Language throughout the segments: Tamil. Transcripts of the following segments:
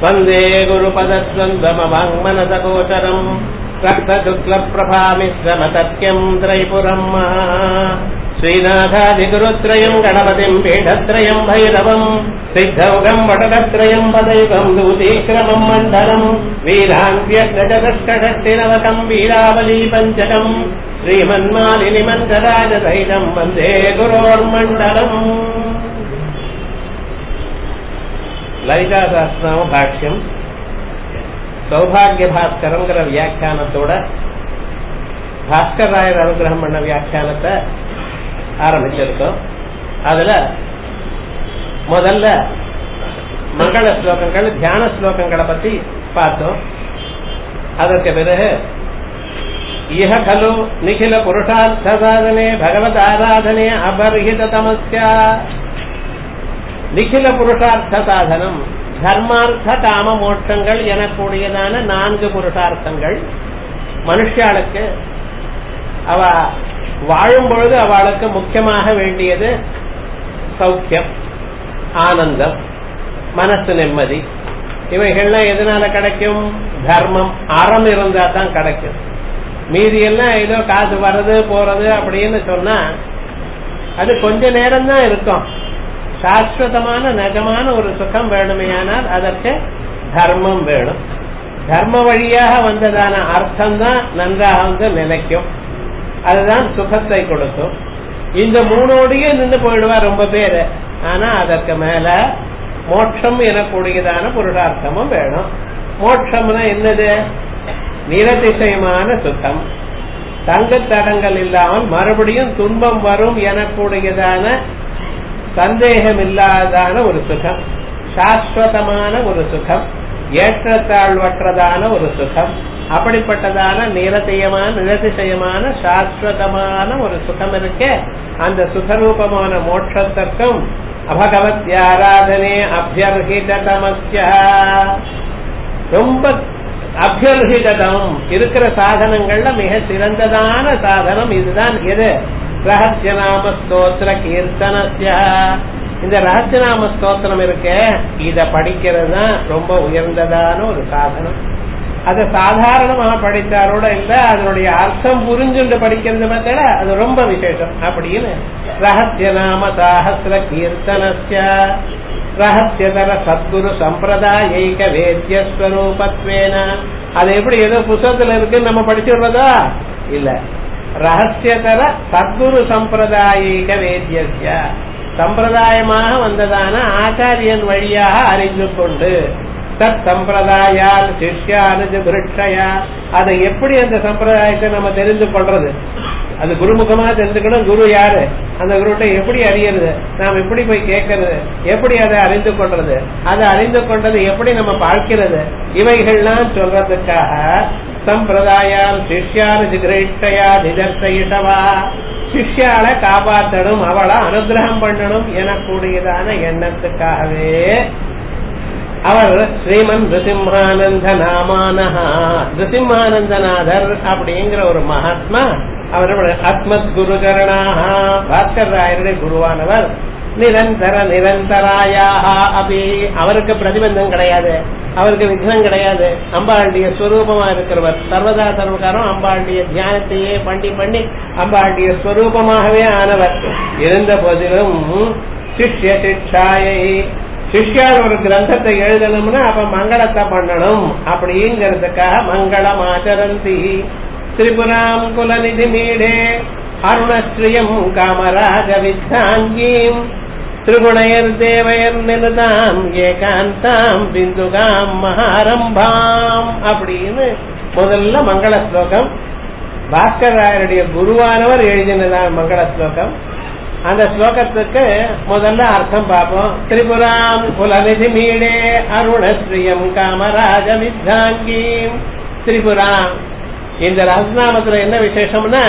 वन्दे गुरुपदद्वन्द्वमवाङ्मनसगोचरम् रक्तशुक्लप्रभामिश्रमतत्यम् त्रैपुरम् श्रीनाथादिगुरुत्रयम् गणपतिम् पीठत्रयम् भैरवम् सिद्धौगम् वटकत्रयम् पदैवम् दूतीक्रमम् मण्डलम् वीरान्त्यष्टचतुष्कषष्टिनवकम् वीरावली पञ्चकम् श्रीमन्मालिनिमन्त्रराजसहितम् वन्दे गुरोर्मण्डलम् லலிதாசாஸ்திராம பாஷ்யம் சௌபாகிய பாஸ்கரங்கிற வியாக்கியானத்தோட பாஸ்கர் ராயர் அனுகிரகம் பண்ண வியாக்கியானத்தை ஆரம்பிச்சிருக்கோம் அதுல முதல்ல மங்கள ஸ்லோகங்கள் தியான ஸ்லோகங்களை பத்தி பார்த்தோம் அதற்கு பிறகு இஹ கலு நிகில புருஷார்த்த சாதனே பகவத் ஆராதனே அபர்ஹித தமஸ்யா நிகில புருஷார்த்த சாதனம் தர்மார்த்த காம மோட்சங்கள் எனக்கூடியதான நான்கு புருஷார்த்தங்கள் மனுஷாளுக்கு அவ வாழும் பொழுது அவளுக்கு முக்கியமாக வேண்டியது சௌக்கியம் ஆனந்தம் மனசு நிம்மதி இவைகள்லாம் எதனால கிடைக்கும் தர்மம் அறம் இருந்தா தான் கிடைக்கும் மீதி எல்லாம் ஏதோ காசு வர்றது போறது அப்படின்னு சொன்னா அது கொஞ்ச நேரம் தான் இருக்கும் சாஸ்வதமான நிஜமான ஒரு சுகம் வேணுமையானால் அதற்கு தர்மம் வேணும் தர்ம வழியாக வந்ததான அர்த்தம் தான் நன்றாக வந்து நிலைக்கும் அதுதான் சுகத்தை கொடுக்கும் இந்த மூணோடையே நின்று போயிடுவா ரொம்ப பேரு ஆனா அதற்கு மேல மோட்சம் எனக்கூடியதான புருஷார்த்தமும் வேணும் மோட்சம்னா என்னது நிரதிசயமான சுகம் தங்க தடங்கள் இல்லாமல் மறுபடியும் துன்பம் வரும் எனக்கூடியதான சந்தேகம் இல்லாதான ஒரு சுகம் சாஸ்வதமான ஒரு சுகம் ஏற்றத்தாழ்வற்றதான ஒரு சுகம் அப்படிப்பட்டதான நிரதியமான நிரதிசயமான சாஸ்வதமான ஒரு சுகம் இருக்க அந்த சுகரூபமான மோட்சத்திற்கும் அபகவத் ஆராதனே அபியர்ஹித தமஸ்யா ரொம்ப அபியர்ஹிதம் இருக்கிற சாதனங்கள்ல மிக சிறந்ததான சாதனம் இதுதான் எது ரகசியநாம ஸ்தோத்திர கீர்த்தனஸ்ய இந்த ரகசியநாம ஸ்தோத்திரம் இருக்க இத படிக்கிறது தான் ரொம்ப உயர்ந்ததான ஒரு சாதனம் அதை சாதாரணமாக படித்தாரோட இல்ல அதனுடைய அர்த்தம் புரிஞ்சுண்டு படிக்கிறது பார்த்தா அது ரொம்ப விசேஷம் அப்படின்னு ரகசியநாம சாகசிர கீர்த்தனஸ்ய ரகசியதர சத்குரு சம்பிரதாயிக வேத்தியஸ்வரூபத்வேன அது எப்படி ஏதோ புத்தகத்துல இருக்கு நம்ம படிச்சுடுறதா இல்ல ரகசியதர சத்குரு சம்பிரதாயிக வேத்திய சம்பிரதாயமாக வந்ததான ஆச்சாரியன் வழியாக அறிந்து கொண்டு தத் சம்பிரதாயால் சிஷ்யானது விருட்சயா அதை எப்படி அந்த சம்பிரதாயத்தை நம்ம தெரிந்து கொள்றது அது குருமுகமா தெரிஞ்சுக்கணும் குரு யாரு அந்த குருட்ட எப்படி அறியறது நாம் எப்படி போய் கேட்கறது எப்படி அதை அறிந்து கொள்றது அதை அறிந்து கொண்டது எப்படி நம்ம பார்க்கிறது இவைகள்லாம் சொல்றதுக்காக சம்பிரதாயால் சிஷ்யானது கிரேட்டையா நிதர்சயிட்டவா சிஷ்யால காப்பாற்றணும் அவளை அனுகிரகம் பண்ணணும் எனக்கூடியதான எண்ணத்துக்காகவே அவர் ஸ்ரீமன் நிருசிம்ஹானந்த நாமானஹா நிருசிம்ஹானந்தநாதர் அப்படிங்கிற ஒரு மகாத்மா அவர் அத்மத் குருகரணாக பாஸ்கர் ராயருடைய குருவானவர் நிரந்தர நிரந்தராயாக அப்படி அவருக்கு பிரதிபந்தம் கிடையாது அவருக்கு விக்னம் கிடையாது அம்பாளுடைய ஸ்வரூபமா இருக்கிறவர் சர்வதா சர்வகாரம் அம்பாளுடைய தியானத்தையே பண்ணி பண்ணி அம்பாளுடைய ஸ்வரூபமாகவே ஆனவர் இருந்த போதிலும் சிஷ்ய சிக்ஷாயை சிஷ்யார் ஒரு கிரந்தத்தை எழுதணும்னா அப்ப மங்களத்தை பண்ணணும் அப்படிங்கிறதுக்காக மங்களம் ஆச்சரந்தி திரிபுராம் குலநிதி மீடே அருணஸ்ரீயம் காமராஜ வித்தாங்கீம் திரிகுணையர் தேவையர் நிலுதாம் ஏகாந்தாம் பிந்துகாம் மகாரம்பாம் அப்படின்னு முதல்ல மங்கள ஸ்லோகம் பாஸ்கர் ராயருடைய குருவானவர் எழுதினதான் மங்கள ஸ்லோகம் அந்த ஸ்லோகத்துக்கு முதல்ல அர்த்தம் பார்ப்போம் திரிபுராம் குலநிதி மீடே அருணஸ்ரீயம் காமராஜ வித்தாங்கீம் திரிபுராம் இந்த ரசநாமத்துல என்ன விசேஷம்னா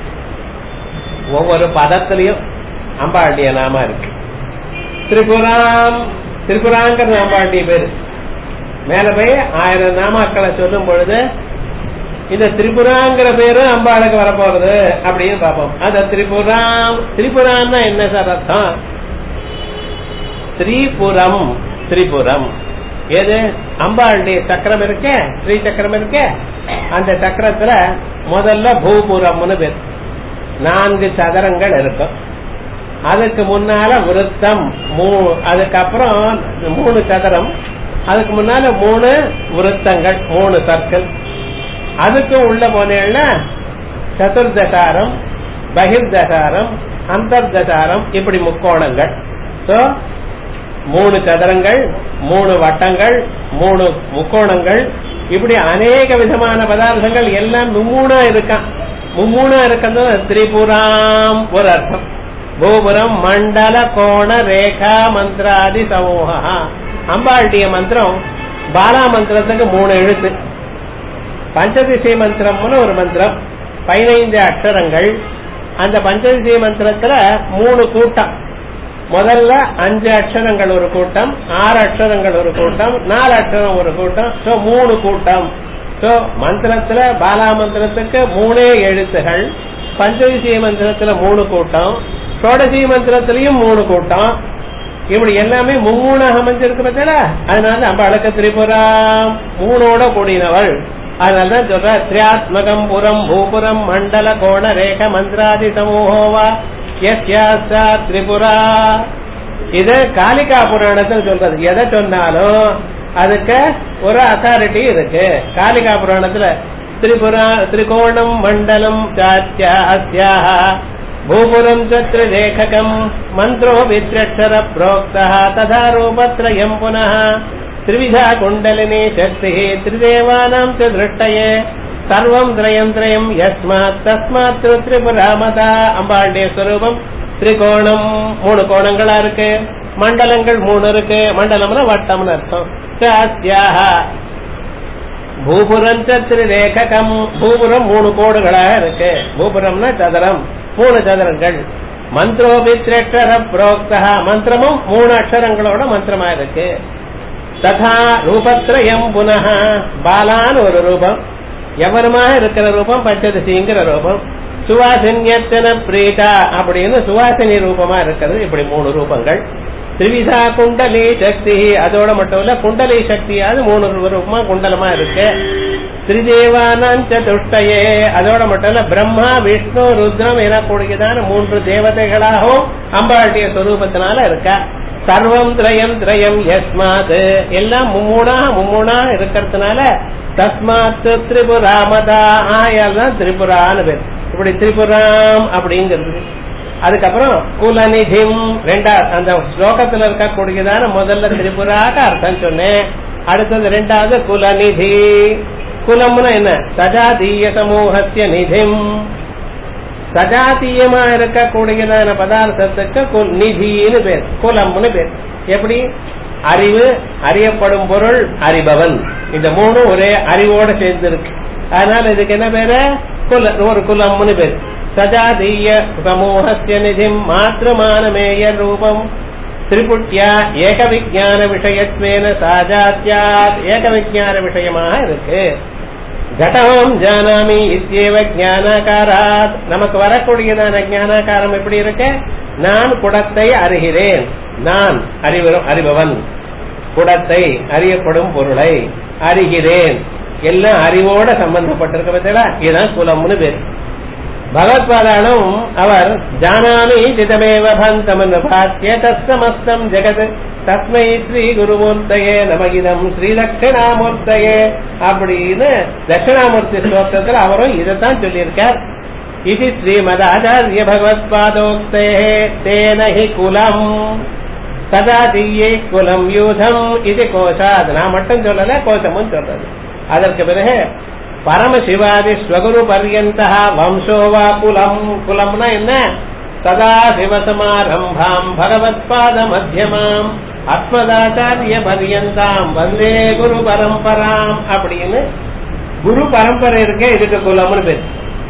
ஒவ்வொரு பதத்திலையும் அம்பாளுடைய நாம இருக்கு திரிபுராம் திரிபுராங்கிற அம்பாளுடைய பேரு மேல போய் ஆயிரம் நாமாக்களை சொல்லும் பொழுது இந்த திரிபுராங்கிற பேரு அம்பாளுக்கு வரப்போறது அப்படின்னு பார்ப்போம் அந்த திரிபுராம் திரிபுரான்னா என்ன சார் அர்த்தம் திரிபுரம் திரிபுரம் எது அம்பாளுடைய சக்கரம் இருக்கே ஸ்ரீ சக்கரம் இருக்கே அந்த சக்கரத்துல முதல்ல பூபுரம்னு பேர் நான்கு சதுரங்கள் இருக்கும் அதுக்கு முன்னால விருத்தம் மூ- அதுக்கப்புறம் மூணு சதுரம் அதுக்கு முன்னால மூணு விருத்தங்கள் மூணு சர்க்கிள் அதுக்கு உள்ள போனேன்னா சதுர்தசாரம் பகிர்தசாரம் அந்தர்தசாரம் இப்படி முக்கோணங்கள் சோ மூணு சதுரங்கள் மூணு வட்டங்கள் மூணு முக்கோணங்கள் இப்படி அநேக விதமான பதார்த்தங்கள் எல்லாம் மும்மூணா இருக்கான் மும்மூணா இருக்கிறது திரிபுராம் ஒரு அர்த்தம் கோபுரம் மண்டல கோண ரேகா மந்திராதி சமூகா அம்பாளுடைய மந்திரம் பாலா மந்திரத்துக்கு மூணு எழுத்து பஞ்சதிசை மந்திரம்னு ஒரு மந்திரம் பதினைந்து அக்ஷரங்கள் அந்த பஞ்சதிசை மந்திரத்துல மூணு கூட்டம் முதல்ல அஞ்சு அக்ஷரங்கள் ஒரு கூட்டம் ஆறு அக்ஷரங்கள் ஒரு கூட்டம் நாலு அக்ஷரம் ஒரு கூட்டம் சோ மூணு கூட்டம் சோ மந்திரத்துல பாலா மந்திரத்துக்கு மூணே எழுத்துகள் பஞ்சதிசை மந்திரத்துல மூணு கூட்டம் சோடசி மந்திரத்திலையும் மூணு கூட்டம் இப்படி எல்லாமே மும்மூணாக அமைஞ்சிருக்கு பார்த்தா அதனால நம்ம அழக்க திரிபுரா மூணோட கூடினவள் அதனாலதான் சொல்ற திரியாத்மகம் புறம் பூபுரம் மண்டல கோண ரேக மந்திராதி சமூகோவா எஸ்யாஸ்தா திரிபுரா இது காளிகா புராணத்தில் சொல்றது எதை சொன்னாலும் அதுக்கு ஒரு அத்தாரிட்டி இருக்கு காளிகா புராணத்துல திரிபுரா திரிகோணம் மண்டலம் சாத்தியா அஸ்யாக பூபுரம் ச லேखकम् மந்திரோ வித்ரக்ஷர प्रोक्तः तथा रूपत्रयम् पुनः त्रिविधा कुण्डलिनी शक्तिः त्रिदेवानाम् च दृष्टये சர்வம் திரயம் திரயம் யஸ்மாத் தஸ்மாத் திரு திரிபுராமதா அம்பாளுடைய ஸ்வரூபம் திரிகோணம் மூணு கோணங்களா இருக்கு மண்டலங்கள் மூணு இருக்கு மண்டலம்னா வட்டம்னு அர்த்தம் சாஸ்தியாக பூபுரம் திரிரேகம் பூபுரம் மூணு கோடுகளாக இருக்கு பூபுரம்னா சதுரம் மூணு சதுரங்கள் மந்திரோபித்ரேட்டர புரோக்தா மந்திரமும் மூணு அக்ஷரங்களோட மந்திரமா இருக்கு ததா ரூபத்ரயம் புனः பாலான்னு ஒரு ரூபம் எவருமா இருக்கிற ரூபம் பஞ்சதசிங்கிற ரூபம் சுவாசின்யத்தன பிரீதா அப்படின்னு சுவாசினி ரூபமா இருக்கிறது இப்படி மூணு ரூபங்கள் திரிவிதா குண்டலி சக்தி அதோட மட்டும் இல்ல குண்டலி சக்தியாவது மூணு ரூபமா குண்டலமா இருக்கு திரிதேவானாம் சதுஷ்டயே அதோட மட்டும் இல்ல பிரம்மா விஷ்ணு ருத்ரம் எனக்கூடியதான மூன்று தேவதைகளாகவும் அம்பாளுடைய சொரூபத்தினால இருக்கா சர்வம் திரயம் திரயம் யஸ்மாத் எல்லாம் மும்மூணா மும்மூணா இருக்கிறதுனால தஸ்மாத் திரிபுராமதா ஆயால் தான் திரிபுரான்னு பேர் இப்படி திரிபுராம் அப்படிங்கிறது அதுக்கப்புறம் குலநிதிம் ரெண்டா அந்த ஸ்லோகத்துல இருக்கக்கூடியதான முதல்ல திரிபுராக அர்த்தம் சொன்னேன் அடுத்தது ரெண்டாவது குலநிதி குலம்னா என்ன சஜாதீய சமூகத்திய நிதிம் சஜாத்தியமா இருக்கக்கூடியதான பதார்த்தத்துக்கு கு- நிதின்னு பேர் குலம்னு பேர் எப்படி அறிவு அறியப்படும் பொருள் அறிபவன் இந்த மூணும் ஒரே அறிவோட சேர்ந்து இருக்கு அதனால இதுக்கு என்ன பேரு குல ஒரு குலம்னு பேர் சஜாதீய சமூகத்திய நிதிம் மாத்திரமானமேய ரூபம் திரிபுட்டியா ஏக விஜான விஷயத்வேன சாஜாத்தியா ஏக விஜான விஷயமாக இருக்கு ஜடம் ஜானாமி இத்தியேவ ஞானாகாராத் நமக்கு வரக்கூடியதான ஞானாகாரம் எப்படி இருக்கு நான் குடத்தை அறிகிறேன் நான் அறிவரும் அறிபவன் குடத்தை அறியப்படும் பொருளை அறிகிறேன் எல்லாம் அறிவோட சம்பந்தப்பட்டிருக்க பார்த்தீங்களா இதுதான் குலம்னு பேர் பகவத்பாதாலும் அவர் ஜானாமி சிதமேவ பந்தமனுபாத்திய தஸ்தமஸ்தம் ஜெகத் தஸ்மை ஸ்ரீ குருமூர்த்தயே நமகிதம் ஸ்ரீ தட்சிணாமூர்த்தயே அப்படின்னு தட்சிணாமூர்த்தி ஸ்லோகத்தில் அவரும் இதைத்தான் சொல்லியிருக்கார் இது ஸ்ரீமதாச்சாரிய பகவத்பாதோக்தே தேன ஹி குலம் சதா தீயே குலம் யூதம் இது கோஷாத் நான் மட்டும் சொல்லல கோஷமும் சொல்றது அதற்கு பிறகு பரமசிவாதி ஸ்வகுரு பர்யந்தா வம்சோ வா குலம் குலம்னா என்ன சதா சிவசமாரம்பாம் பகவத்பாத மத்தியமாம் அஸ்மதாச்சாரிய பர்யந்தாம் வந்தே குரு பரம்பராம் அப்படின்னு குரு பரம்பரை இருக்கே இதுக்கு குலம்னு பேர்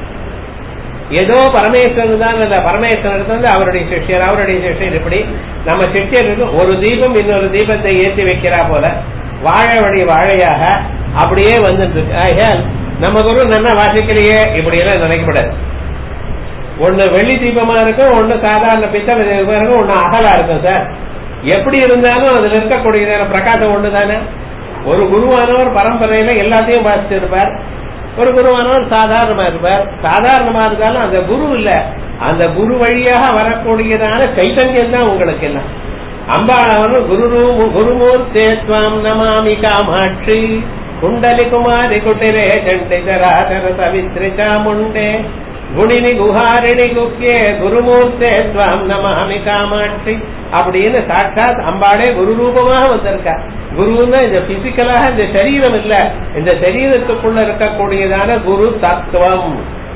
ஏதோ பரமேஸ்வரன் தான் இல்ல பரமேஸ்வரனுக்கு வந்து அவருடைய சிஷ்யர் அவருடைய சிஷ்யர் இப்படி நம்ம சிஷ்யருக்கு ஒரு தீபம் இன்னொரு தீபத்தை ஏற்றி வைக்கிறா போல வாழை வழி வாழையாக அப்படியே வந்துட்டு இருக்கு ஆகையால் நம்ம குரு நல்லா வாசிக்கலையே இப்படி எல்லாம் நினைக்கப்படாது ஒண்ணு வெள்ளி தீபமா இருக்கும் ஒண்ணு சாதாரண பித்தளை தீபமா இருக்கும் ஒண்ணு அகலா இருக்கும் சார் எப்படி இருந்தாலும் அதுல இருக்கக்கூடிய பிரகாசம் ஒண்ணு தானே ஒரு குருவானவர் பரம்பரையில எல்லாத்தையும் வாசிச்சிருப்பார் ஒரு குருவானவர் சாதாரணமா இருப்பார் சாதாரணமா இருந்தாலும் அந்த குரு இல்ல அந்த குரு வழியாக வரக்கூடியதான சைத்தன்யம் தான் உங்களுக்கு எல்லாம் அம்பாளவன் குரு குருமூர்த்தே ஸ்வாம் நமாமி காமாட்சி குண்டலி குமாரி குட்டிரே சண்டி ஜராதர சவித்ரி சாமுண்டே குணினி குஹாரிணி குக்கியே குருமூர்த்தே ஸ்வாம் நமாமி காமாட்சி அப்படின்னு சாட்சாத் அம்பாளே குரு ரூபமாக வந்திருக்கா குருன்னா இந்த பிசிக்கலாக இந்த சரீரம் இல்ல இந்த சரீரத்துக்குள்ள இருக்கக்கூடியதான குரு தத்துவம்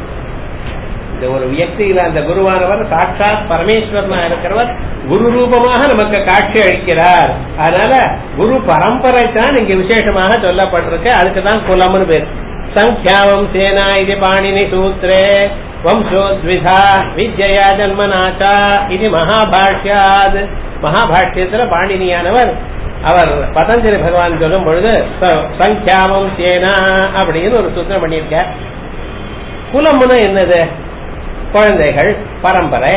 இந்த ஒரு வியக்தியில அந்த குருவானவர் சாட்சாத் பரமேஸ்வரனா இருக்கிறவர் குரு ரூபமாக நமக்கு காட்சி அளிக்கிறார் அதனால குரு பரம்பரை தான் இங்க விசேஷமாக சொல்லப்பட்டிருக்கு அதுக்குதான் குலம்னு பேர் சங்கியாவம் சேனா இது பாணினி சூத்ரே வம்சோத்விதா வித்யா ஜன்மநாச்சா இது மகாபாஷ்யாத் மகாபாஷ்யத்துல பாணினியானவர் அவர் பதஞ்சலி பகவான் சொல்லும் பொழுது சங்கியாவம் சேனா அப்படின்னு ஒரு சூத்திரம் பண்ணியிருக்கார் குலம்னு என்னது குழந்தைகள் பரம்பரை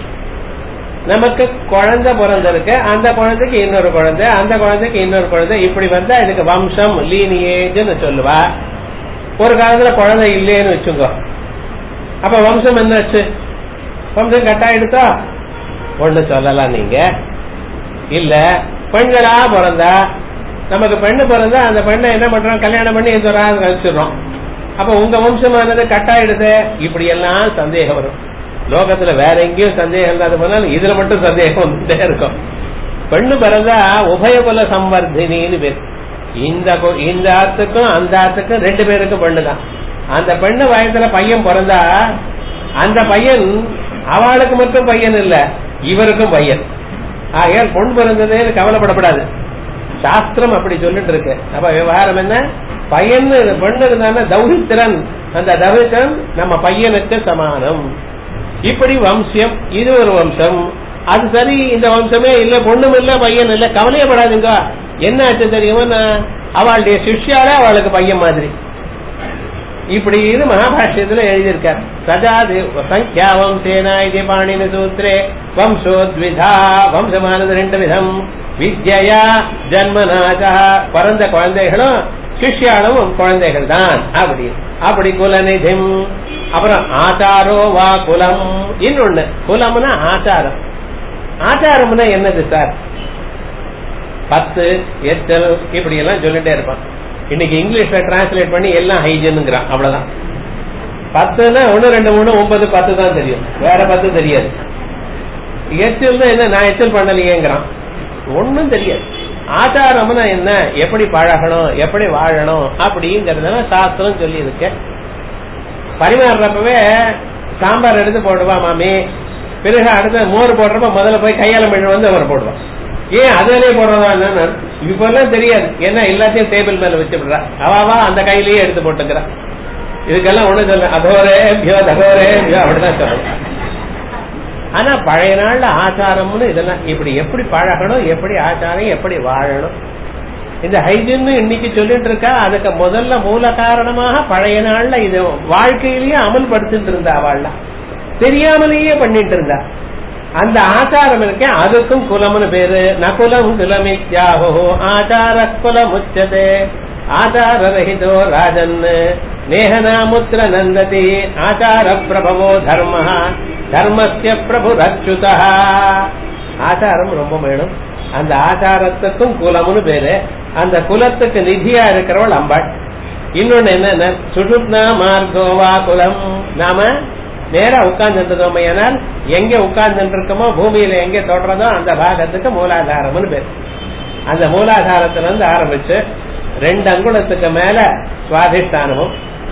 நமக்கு குழந்தை பிறந்திருக்கு அந்த குழந்தைக்கு இன்னொரு குழந்தை அந்த குழந்தைக்கு இன்னொரு குழந்தை இப்படி வந்தா இதுக்கு வம்சம் லீனியேஜ்னு சொல்லுவா ஒரு காலத்துல குழந்தை இல்லையேன்னு வச்சுக்கோ அப்ப வம்சம் என்னாச்சு வம்சம் கட்டாயிடுதா ஒண்ணு சொல்லலாம் நீங்க இல்ல பெண்களா பிறந்தா நமக்கு பெண்ணு பிறந்தா அந்த பெண்ணை என்ன பண்றோம் கல்யாணம் பண்ணி இந்த ஒரு கழிச்சிடுறோம் அப்ப உங்க வம்சமானது கட்டாயிடுது இப்படி எல்லாம் சந்தேகம் வரும் லோகத்துல வேற எங்கேயும் சந்தேகம் இல்லாத போனாலும் இதுல மட்டும் சந்தேகம் வந்துட்டே இருக்கும் பெண்ணு பிறந்தா உபயகுல சம்வர்தினின்னு பேர் இந்த இந்த ஆத்துக்கும் அந்த ஆத்துக்கும் ரெண்டு பேருக்கும் பெண்ணு தான் அந்த பெண்ணு வயசுல பையன் பிறந்தா அந்த பையன் அவளுக்கு மட்டும் பையன் இல்ல இவருக்கும் பையன் ஆகையால் பொண்ணு பிறந்ததேன்னு கவலைப்படப்படாது சாஸ்திரம் அப்படி சொல்லிட்டு இருக்கு அப்ப விவகாரம் என்ன பையன் பெண்ணு இருந்தான தௌரித்திரன் அந்த தௌரித்திரன் நம்ம பையனுக்கு சமானம் இப்படி வம்சம் இது ஒரு வம்சம் அது சரி இந்த வம்சமே இல்ல பொண்ணும் இல்ல பையன் இல்ல கவலையப்படாதுங்க என்ன ஆச்சு தெரியுமா அவளுடைய சிஷ்யாலே அவளுக்கு பையன் மாதிரி இப்படி இது மகாபாஷ்யத்துல எழுதியிருக்கார் சஜாதி சங்கியா வம்சேனா இது பாணினி சூத்ரே வம்சோத்விதா வம்சமானது ரெண்டு விதம் வித்யா ஜன்மநாஜா பிறந்த குழந்தைகளும் சிஷ்யாலும் குழந்தைகள் தான் அப்படி அப்படி குலநிதிம் அப்புறம் ஆச்சாரோ வா குலம் இன்னொன்னு குலம்னா ஆச்சாரம் ஆச்சாரம்னா என்னது சார் பத்து எச்சல் இப்படி எல்லாம் சொல்லிட்டே இருப்பான் இன்னைக்கு இங்கிலீஷ்ல டிரான்ஸ்லேட் பண்ணி எல்லாம் ஹைஜனுங்கிறான் அவ்வளவுதான் பத்துன்னா ஒண்ணு ரெண்டு மூணு ஒன்பது பத்து தான் தெரியும் வேற பத்து தெரியாது எச்சல் என்ன நான் எச்சல் பண்ணலையேங்கிறான் ஒன்னும் தெரியாது ஆச்சாரம்னா என்ன எப்படி பழகணும் எப்படி வாழணும் அப்படிங்கறதுல சாஸ்திரம் சொல்லி இருக்கு பரிமாறுறப்பவே சாம்பார் எடுத்து போடுவா மாமி பிறகு அடுத்து மோர் போடுறப்ப முதல்ல போய் கையால மீன் வந்து அவர் போடுவான் ஏன் அதுலயே போடுறதா என்னன்னு இப்பெல்லாம் தெரியாது ஏன்னா எல்லாத்தையும் டேபிள் மேல வச்சு விடுறா அவாவா அந்த கையிலேயே எடுத்து போட்டுக்கிறா இதுக்கெல்லாம் ஒண்ணு சொல்ல அதோரே பியோ தகோரே பியோ அப்படிதான் சொல்லணும் ஆனா பழைய நாள்ல ஆச்சாரம்னு இதெல்லாம் இப்படி எப்படி பழகணும் எப்படி ஆச்சாரம் எப்படி வாழணும் இந்த ஹைஜின் இன்னைக்கு சொல்லிட்டு இருக்கா அதுக்கு முதல்ல மூல காரணமாக பழைய நாள்ல இது வாழ்க்கையிலேயே அமல்படுத்திட்டு இருந்தா அவள்லாம் தெரியாமலேயே பண்ணிட்டு இருந்தா அந்த ஆச்சாரம் இருக்கேன் அதுக்கும் குலம்னு பேரு நகுலம் குலமித்யாஹோ ஆச்சார குலம் உச்சதே ஆச்சார ரஹிதோ ராஜன் நேஹனாமுத்திர நந்ததி ஆச்சார பிரபவோ தர்ம தர்மஸ்ய பிரபு ரச்சுதா ஆச்சாரம் ரொம்ப வேணும் அந்த ஆச்சாரத்துக்கும் குலம்னு பேரு அந்த குலத்துக்கு நிதியா இருக்கிறவள் அம்பாள் இன்னொன்னு என்ன சுடுப்னா மார்கோவா குலம் நாம நேரா உட்கார்ந்துட்டோம் ஏனால் எங்க உட்கார்ந்து இருக்கோமோ பூமியில எங்க தொடறதோ அந்த பாகத்துக்கு மூலாதாரம்னு பேர் அந்த மூலாதாரத்துல இருந்து ஆரம்பிச்சு ரெண்டு அங்குலத்துக்கு மேல சுவாதிஷ்டானமும்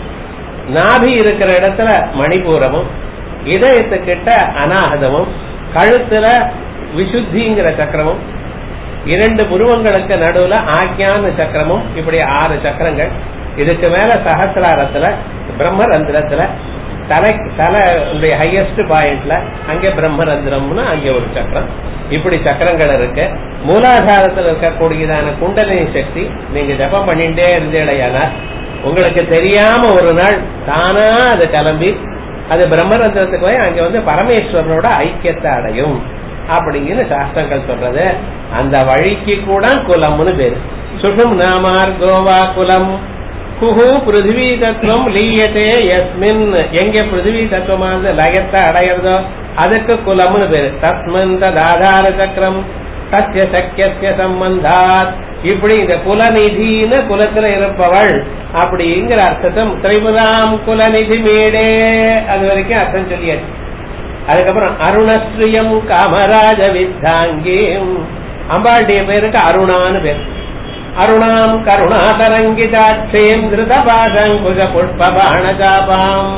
நாபி இருக்கிற இடத்துல மணிபூரமும் இதயத்துக்கிட்ட அநாகதமும் கழுத்துல விசுத்திங்கிற சக்கரமும் இரண்டு புருவங்களுக்கு நடுவுல ஆக்ஞான சக்கரமும் இப்படி ஆறு சக்கரங்கள் இதுக்கு மேல சகசிராரத்துல பிரம்மரந்திரத்துல தலை தலை ஹையஸ்ட் பாயிண்ட்ல அங்கே பிரம்மரந்திரம்னு அங்கே ஒரு சக்கரம் இப்படி சக்கரங்கள் இருக்கு மூலாதாரத்தில் இருக்கக்கூடியதான குண்டலினி சக்தி நீங்க ஜபம் பண்ணிட்டே இருந்தேடையானா உங்களுக்கு தெரியாம ஒரு நாள் தானா அது கிளம்பி அது பிரம்மரந்திரத்துக்கு போய் அங்க வந்து பரமேஸ்வரனோட ஐக்கியத்தை அடையும் அப்படிங்கிற சாஸ்திரங்கள் சொல்றது அந்த வழிக்கு கூட குலம்னு பேரு சுஷும் நாமார்கோவா குலம் குஹு பிருத்திவி தத்துவம் லீயத்தே யஸ்மின் எங்க பிருத்திவி தத்துவமானது லயத்தை அடையிறதோ அதுக்கு குலம்னு பேரு தஸ்மன் ததாதார சக்கரம் சத்திய சக்கிய சம்பந்தாத் இப்படி இந்த குலநிதின்னு குலத்துல இருப்பவள் அப்படிங்கிற அர்த்தத்தும் திரிபுராம் குலநிதி மேடே அது வரைக்கும் அர்த்தம் சொல்லியாச்சு அதுக்கப்புறம் அருணஸ்ரீயம் காமராஜ வித்தாங்கீம் அம்பாளுடைய பேருக்கு அருணான்னு பேர் அருணாம் கருணாதரங்கிதாட்சேம் திருதபாதங்குஜ புஷ்பபாணஜாபாம்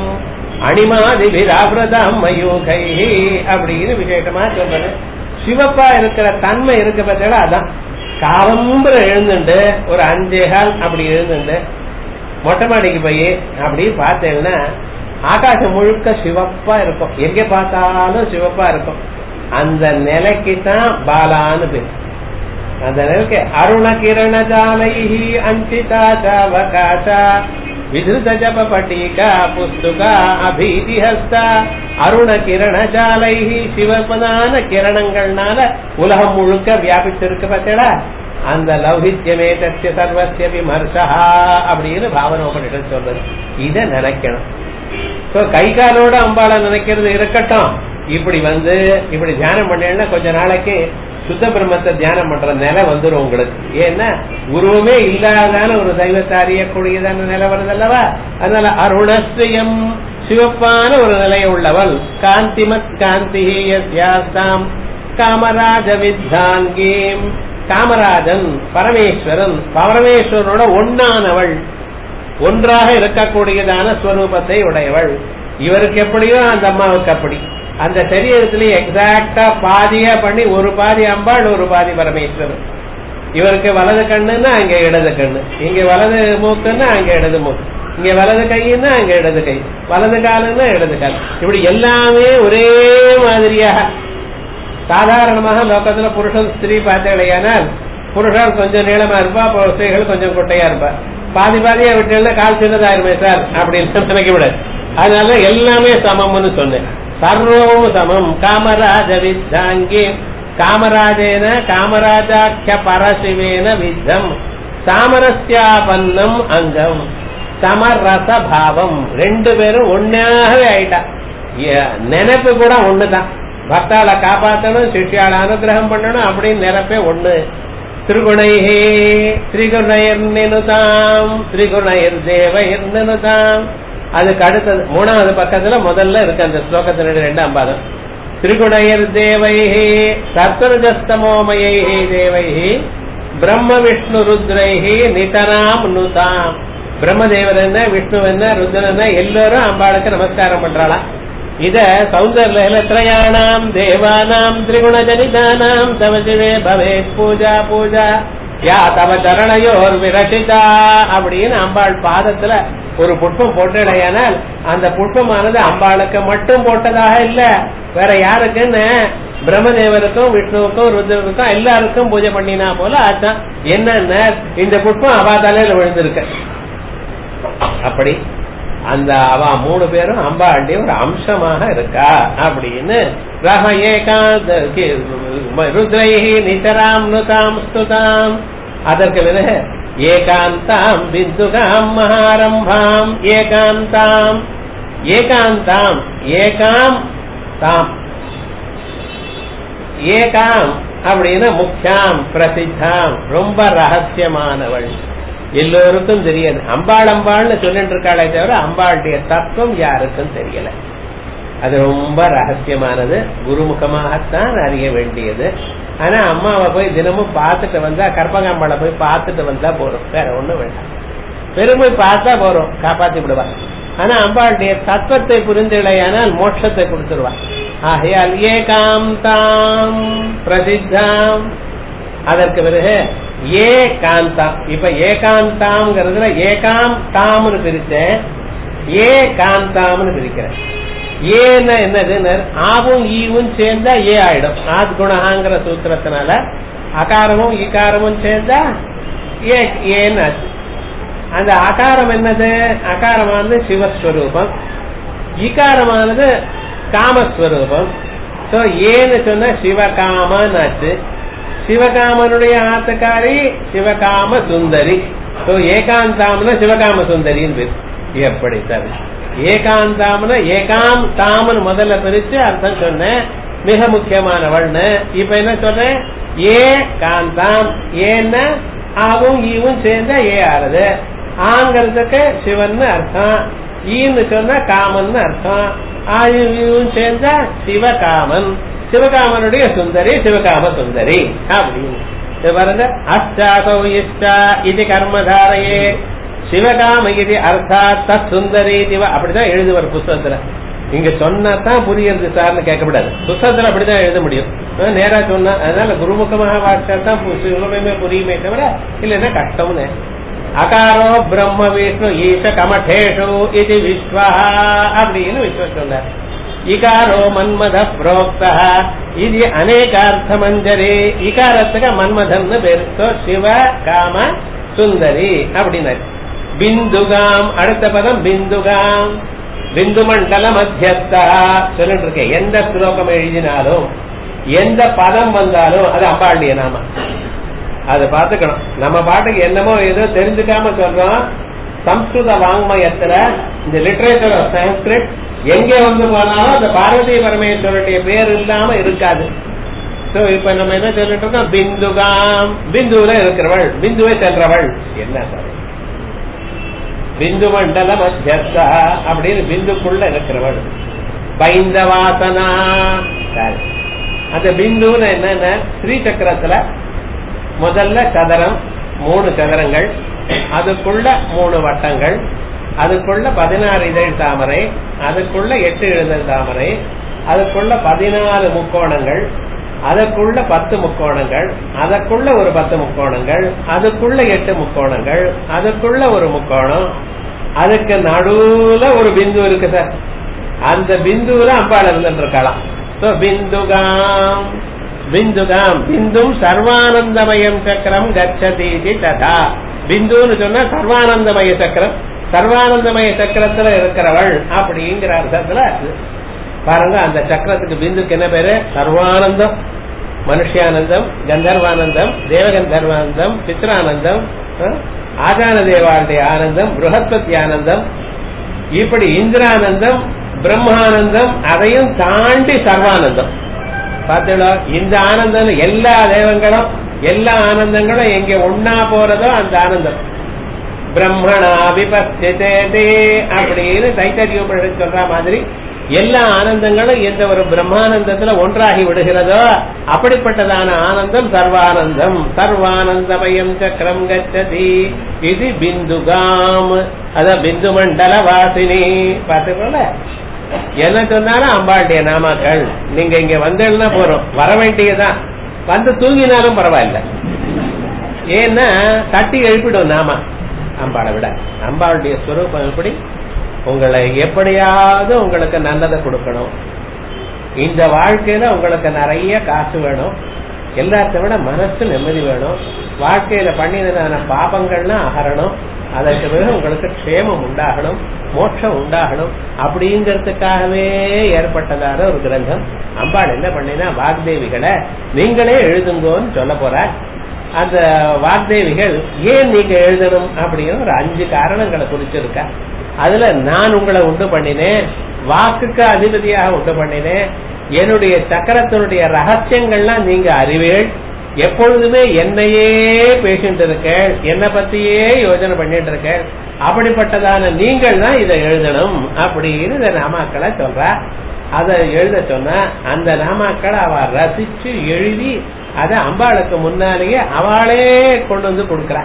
அணிமாதிபிராபிரதாம் மயூகை அப்படின்னு விசேஷமா சொல்றது சிவப்பா இருக்கிற தன்மை இருக்க பத்தில அதான் காலம்புற எழுந்துண்டு ஒரு அஞ்சே கால் அப்படி எழுந்துண்டு மொட்டை மாடிக்கு போய் அப்படி பார்த்தேன்னா ஆகாசம் முழுக்க சிவப்பா இருக்கும் எங்க பார்த்தாலும் சிவப்பா இருக்கும் அந்த நிலைக்கு தான் பாலான்னு பேர் அந்த நிலைக்கு அருண கிரண ஜாலைஹி அஞ்சிதா சாவகாசா விதிருத ஜப பட்டிகா புஸ்துகா அபீதி ஹஸ்தா அருண கிரண ஜாலைஹி சிவப்பதான கிரணங்கள்னால உலகம் முழுக்க வியாபிச்சிருக்கு பார்த்தேடா அந்த லௌகித்யமே தத்திய சர்வசிய விமர்சா அப்படின்னு பாவனோபனிடம் சொல்றது இத நினைக்கணும் சோ கை காலோட அம்பாளை நினைக்கிறது இருக்கட்டும் இப்படி வந்து இப்படி தியானம் பண்ணேன்னா கொஞ்ச நாளைக்கு சுத்த பிரம்மத்தை தியானம் பண்ற நிலை வந்துடும் உங்களுக்கு ஏன்னா உருவமே இல்லாதான ஒரு தெய்வத்தை அறியக்கூடியதான நிலை வருது அல்லவா அதனால அருணஸ்ரீயம் சிவப்பான ஒரு நிலை உள்ளவள் காந்திமத் காந்தி யஸ்யாஸ்தாம் காமராஜ வித்தாங்கீம் காமராஜன் பரமேஸ்வரன் பரமேஸ்வரனோட ஒன்னானவள் ஒன்றாக இருக்கக்கூடியதான ஸ்வரூபத்தை உடையவள் இவருக்கு எப்படியோ அந்த அம்மாவுக்கு அப்படி அந்த சரீரத்திலே எக்ஸாக்டா பாதியா பண்ணி ஒரு பாதி அம்பாள் ஒரு பாதி பரமேஸ்வரன் இவருக்கு வலது கண்ணுன்னா அங்க இடது கண்ணு இங்க வலது மூக்குன்னா அங்க இடது மூக்கு இங்க வலது கைன்னா அங்க இடது கை வலது காலுன்னா இடது கால் இப்படி எல்லாமே ஒரே மாதிரியாக சாதாரணமாக லோகத்துல புருஷன் ஸ்திரீ பார்த்தீங்களேயானால் புருஷன் கொஞ்சம் நீளமா இருப்பா ஸ்திரீகள் கொஞ்சம் குட்டையா இருப்பா பாதி பாதியா விட்டு கால் சின்னதாயிருமே சார் அப்படின்னு நினைக்க விடாது அதனால எல்லாமே சமம்னு சொன்னேன் சர்வம் சமம் காமராஜ வித்தாங்கி காமராஜேன காமராஜாக்கிய பரசிவேன வித்தம் சாமரஸ்யாபன்னம் அங்கம் சமரச பாவம் ரெண்டு பேரும் ஒன்னாகவே ஆயிட்டா நினைப்பு கூட ஒண்ணுதான் பக்தாளை காப்பாற்றணும் சிஷ்யால அனுகிரகம் பண்ணணும் அப்படின்னு நினைப்பே ஒண்ணு திரிகுணைஹே திரிகுணையர் நினுதாம் திரிகுணையர் தேவையர் நினுதாம் அதுக்கு அடுத்தது மூணாவது பக்கத்துல முதல்ல இருக்கு அந்த ஸ்லோகத்தினுடைய ரெண்டாம் பாதம் திரிகுணையர் தேவைஹே சத்வரஜஸ்தமோமயை தேவைஹி பிரம்ம விஷ்ணு ருத்ரைஹி நிதராம் நுதாம் பிரம்மதேவர் என்ன விஷ்ணு என்ன ருத்ரன் என்ன எல்லாரும் அம்பாளுக்கு நமஸ்காரம் பண்றாளாம் இத சௌந்தர்ல திரயாணாம் தேவானாம் திரிகுண ஜனிதானாம் தவ சிவே பவே பூஜா பூஜா யா தவ சரணையோர் விரசிதா அப்படின்னு அம்பாள் பாதத்துல ஒரு புஷ்பம் போட்டடையானால் அந்த புஷ்பமானது அம்பாளுக்கு மட்டும் போட்டதாக இல்ல வேற யாருக்குன்னு பிரம்மதேவருக்கும் விஷ்ணுவுக்கும் ருத்ரனுக்கும் எல்லாருக்கும் பூஜை பண்ணினா போல ஆச்சான் என்னன்னா இந்த புஷ்பம் அவா தலையில விழுந்திருக்கு அப்படி அந்த அவ மூணு பேரும் அம்பாளுடைய ஒரு அம்சமாக இருக்கா அப்படின்னு ரம ஏகாந்த ருத்ரைஹி நிதராம் நுதாம் ஸ்துதாம் அதற்கு பிறகு ஏகாந்தாம் பிந்துகாம் மகாரம்பாம் ஏகாந்தாம் ஏகாந்தாம் ஏகாம் தாம் ஏகாம் அப்படின்னு முக்கியாம் பிரசித்தாம் ரொம்ப ரகசியமானவள் எல்லோருக்கும் தெரியாது அம்பாள் அம்பாள்னு சொல்லிட்டு இருக்காளே தவிர அம்பாளுடைய தத்துவம் யாருக்கும் தெரியல அது ரொம்ப ரகசியமானது குருமுகமாகத்தான் அறிய வேண்டியது ஆனா அம்மாவை போய் தினமும் பார்த்துட்டு வந்தா கற்பகாம்பாளை போய் பார்த்துட்டு வந்தா போறோம் வேற ஒண்ணும் வேண்டாம் பெருமை பார்த்தா போறோம் காப்பாத்தி விடுவா ஆனா அம்பாளுடைய தத்துவத்தை புரிந்தில்லையானால் மோட்சத்தை கொடுத்துருவா ஆகையால் ஏகாம் தாம் பிரசித்தாம் அதற்கு பிறகு ஏ காந்தாம் இப்ப ஏகாந்தாம்ங்கிறதுல ஏகாம் தாம்னு பிரிச்சேன் ஏ காந்தாம்னு பிரிக்கிறேன் ஏன்னா என்னது ஆவும் ஈவும் சேர்ந்தா ஏ ஆயிடும் ஆத் குணகாங்கிற சூத்திரத்தினால அகாரமும் இகாரமும் சேர்ந்தா ஏ ஏன்னு ஆச்சு அந்த அகாரம் என்னது அகாரமானது சிவஸ்வரூபம் இகாரமானது காமஸ்வரூபம் சோ ஏன்னு சொன்னா சிவகாமன் ஆச்சு சிவகாமனுடைய ஆத்துக்காரி சிவகாம சுந்தரி So, ஏகாந்தாம்னா சிவகாம சுந்தரின்னு பேர் எப்படி சார் ஏகாந்தாம்னா ஏகாம் தாமன் முதல்ல பிரிச்சு அர்த்தம் சொன்னேன் மிக முக்கியமானவள்னு இப்ப என்ன சொல்றேன் ஏ காந்தாம் ஏன்னா ஆவும் ஈவும் சேர்ந்தா ஏ ஆறுது ஆங்கிறதுக்கு சிவன் அர்த்தம் ஈன்னு சொன்னா காமன் அர்த்தம் ஆயும் சேர்ந்தா சிவகாமன் சிவகாமனுடைய சுந்தரி சிவகாம சுந்தரி அப்படின்னு இது பாருங்க அஷ்டாசௌ இஷ்டா இது கர்மதாரையே சிவகாம இது அர்த்தாத் தத் சுந்தரி திவ அப்படிதான் எழுதுவார் புத்தகத்துல இங்க சொன்னாதான் புரியுது சார்னு கேட்கக்கூடாது புத்தகத்துல அப்படிதான் எழுத முடியும் அஹ் நேரா சொன்னா அதனால குருமுகமாக வாசிச்சா தான் பு- சுலபமே புரியுமே தவிர இல்லைன்னா கஷ்டம்னு அகாரோ பிரம்ம விஷ்ணு ஈச கமடேஷு இது விஸ்வா அப்படின்னு விஸ்வ சொன்னார் இகாரோ மன்மத புரோக்தா இது அநேகார்த்த மஞ்சரி இகாரத்துக்கு மன்மதன்னு பேரு So, சிவ காம சுந்தரி அப்படின்னாரு பிந்துகாம் அடுத்த பதம் பிந்துகாம் பிந்து மண்டல மத்தியஸ்தா சொல்லிட்டு இருக்கேன் எந்த ஸ்லோகம் எழுதினாலும் எந்த பதம் வந்தாலும் அது அம்பாளுடைய நாம அதை பார்த்துக்கணும் நம்ம பாட்டுக்கு என்னமோ ஏதோ தெரிஞ்சுக்காம சொல்றோம் சம்ஸ்கிருத வாங்மயத்துல இந்த லிட்டரேச்சர் ஆஃப் சான்ஸ்கிரிட் எங்க வந்து போனாலும் அந்த பார்வதி பரமேஸ்வரனுடைய பேர் இல்லாம இருக்காது சோ இப்ப நம்ம என்ன சொல்லிட்டு இருக்கோம் பிந்துகாம் பிந்துல இருக்கிறவள் பிந்துவை சென்றவள் என்ன சார் பிந்து மண்டல மத்தியஸ்தா அப்படின்னு பிந்துக்குள்ள இருக்கிறவள் பைந்தவாசனா சரி அந்த பிந்துன்னு என்னன்னா ஸ்ரீ சக்கரத்துல முதல்ல சதுரம் மூணு சதுரங்கள் அதுக்குள்ள மூணு வட்டங்கள் அதுக்குள்ள பதினாறு இதழ் தாமரை அதுக்குள்ள எட்டு இதழ் தாமரை அதுக்குள்ள பதினாறு முக்கோணங்கள் அதுக்குள்ள பத்து முக்கோணங்கள் அதற்குள்ள ஒரு பத்து முக்கோணங்கள் அதுக்குள்ள எட்டு முக்கோணங்கள் அதுக்குள்ள ஒரு முக்கோணம் அதுக்கு நடுவுல ஒரு பிந்து இருக்கு சார் அந்த பிந்துல அம்பாள் இருந்துருக்கலாம் சோ பிந்துகாம் பிந்துகாம் பிந்தும் சர்வானந்தமயம் சக்கரம் கச்சதி ததா பிந்துன்னு சொன்னா சர்வானந்தமய சக்கரம் சர்வானந்தமய சக்கரத்துல இருக்கிறவள் அப்படிங்கிற அர்த்தத்துல பாருங்க அந்த சக்கரத்துக்கு பிந்துக்கு என்ன பேரு சர்வானந்தம் மனுஷியானந்தம் கந்தர்வானந்தம் தேவகந்தர்வானந்தம் பித்ரானந்தம் அஹ், ஆஜான தேவாளுடைய ஆனந்தம் புருகத்பத்தி ஆனந்தம் இப்படி இந்திரானந்தம் பிரம்மானந்தம் அதையும் தாண்டி சர்வானந்தம் பாத்தீங்களா இந்த ஆனந்தம் எல்லா தேவங்களும் எல்லா ஆனந்தங்களும் எங்க ஒன்னா போறதோ அந்த ஆனந்தம் பிரம்மணா விபஸ்திதே அப்படின்னு தைத்தரிய உபனிஷத் சொல்ற மாதிரி எல்லா ஆனந்தங்களும் எந்த ஒரு பிரம்மானந்தத்துல ஒன்றாகி விடுகிறதோ அப்படிப்பட்டதான ஆனந்தம் சர்வானந்தம் சர்வானந்தமயம் சக்கரம் கச்சதி இது பிந்துகாம் அத பிந்து மண்டல வாசினி பார்த்துக்கோல என்ன சொன்னாலும் அம்பாளுடைய நாமாக்கள் நீங்க இங்க வந்தேன்னா போறோம் வர வேண்டியதுதான் வந்து தூங்கினாலும் பரவாயில்ல ஏன்னா தட்டி எழுப்பிடும் நாம அம்பாளை விட அம்பாளுடைய ஸ்வரூபம் எப்படி உங்களை எப்படியாவது உங்களுக்கு நல்லதை கொடுக்கணும் இந்த வாழ்க்கையில உங்களுக்கு நிறைய காசு வேணும் எல்லாத்த விட மனசு நிம்மதி வேணும் வாழ்க்கையில பண்ணினதான பாபங்கள்லாம் அகரணும் அதற்கு பிறகு உங்களுக்கு க்ஷேமம் உண்டாகணும் மோட்சம் உண்டாகணும் அப்படிங்கறதுக்காகவே ஏற்பட்டதான ஒரு கிரந்தம் அம்பாள் என்ன பண்ணினா வாக்தேவிகளை நீங்களே எழுதுங்கோன்னு சொல்ல போற அந்த வாக்தேவிகள் ஏன் நீங்க எழுதணும் அப்படின்னு ஒரு அஞ்சு காரணங்களை குறிச்சிருக்க அதுல நான் உங்களை உண்டு பண்ணினேன் வாக்குக்கு அதிபதியாக உண்டு பண்ணினேன் என்னுடைய சக்கரத்தினுடைய ரகசியங்கள்லாம் நீங்க அறிவீள் எப்பொழுதுமே என்னையே பேசிட்டு இருக்க என்னை பத்தியே யோசனை பண்ணிட்டு இருக்க அப்படிப்பட்டதான நீங்கள் தான் இதை எழுதணும் அப்படின்னு இந்த நாமாக்களை சொல்ற அதை எழுத சொன்னா அந்த நாமாக்களை அவ ரசிச்சு எழுதி அதை அம்பாளுக்கு முன்னாலேயே அவளே கொண்டு வந்து கொடுக்கறா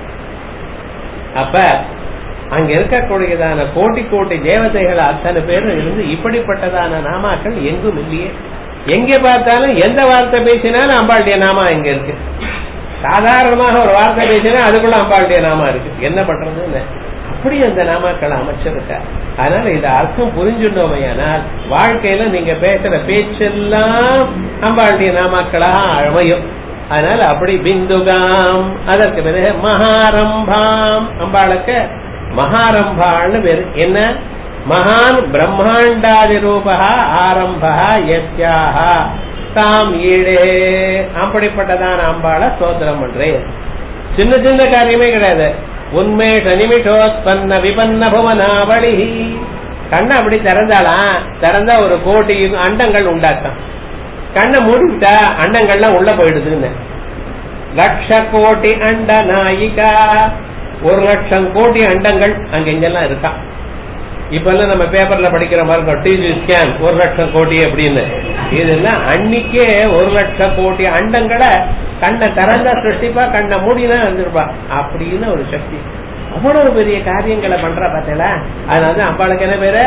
அப்ப அங்க இருக்கக்கூடியதான கோட்டி கோட்டி தேவதைகள் அத்தனை பேரும் இருந்து இப்படிப்பட்டதான நாமாக்கள் எங்கும் இல்லையே எங்க பார்த்தாலும் எந்த வார்த்தை பேசினாலும் அம்பாளுடைய நாமா இங்க இருக்கு சாதாரணமாக ஒரு வார்த்தை பேசினா அதுக்குள்ள அம்பாளுடைய நாமா இருக்கு என்ன பண்றதுன்னு அப்படி அந்த நாமாக்களை அமைச்சிருக்க அதனால இந்த அர்த்தம் புரிஞ்சுட்டோமையானால் வாழ்க்கையில நீங்க பேசுற பேச்செல்லாம் அம்பாளுடைய நாமாக்களா அமையும் அதனால அப்படி பிந்துகாம் அதற்கு பிறகு மகாரம்பாம் அம்பாளுக்கு மகாரம்பாள்னு பேரு என்ன மகான் பிரம்மாண்டாதி ரூபா ஆரம்பா யஸ்யாக தாம் ஈடே அப்படிப்பட்டதான அம்பாளை ஸ்தோத்திரம் பண்றேன் சின்ன சின்ன காரியமே கிடையாது உன்மேஷ நிமிஷோத்பன்ன விபன்ன புவனாவளி கண்ணை அப்படி திறந்தாலாம் திறந்தா ஒரு கோடி அண்டங்கள் உண்டாக்கம் கண்ணை மூடிவிட்டா அண்டங்கள்லாம் உள்ள போயிடுதுன்னு லட்ச கோடி அண்ட நாயிகா ஒரு லட்சம் கோடி அண்டங்கள் அங்க இங்கெல்லாம் இருக்கா இப்ப எல்லாம் நம்ம பேப்பர்ல படிக்கிற மாதிரி டிவி ஸ்கேன் ஒரு லட்சம் கோடி அப்படின்னு இதெல்லாம் அன்னைக்கே ஒரு லட்சம் கோடி அண்டங்களை கண்ணை திறந்தா சிருஷ்டிப்பா கண்ணை மூடினா வந்துருப்பா அப்படின்னு ஒரு சக்தி அவ்வளவு பெரிய காரியங்களை பண்றா பார்த்தல அதனால அம்பாளுக்கு என்ன பேரு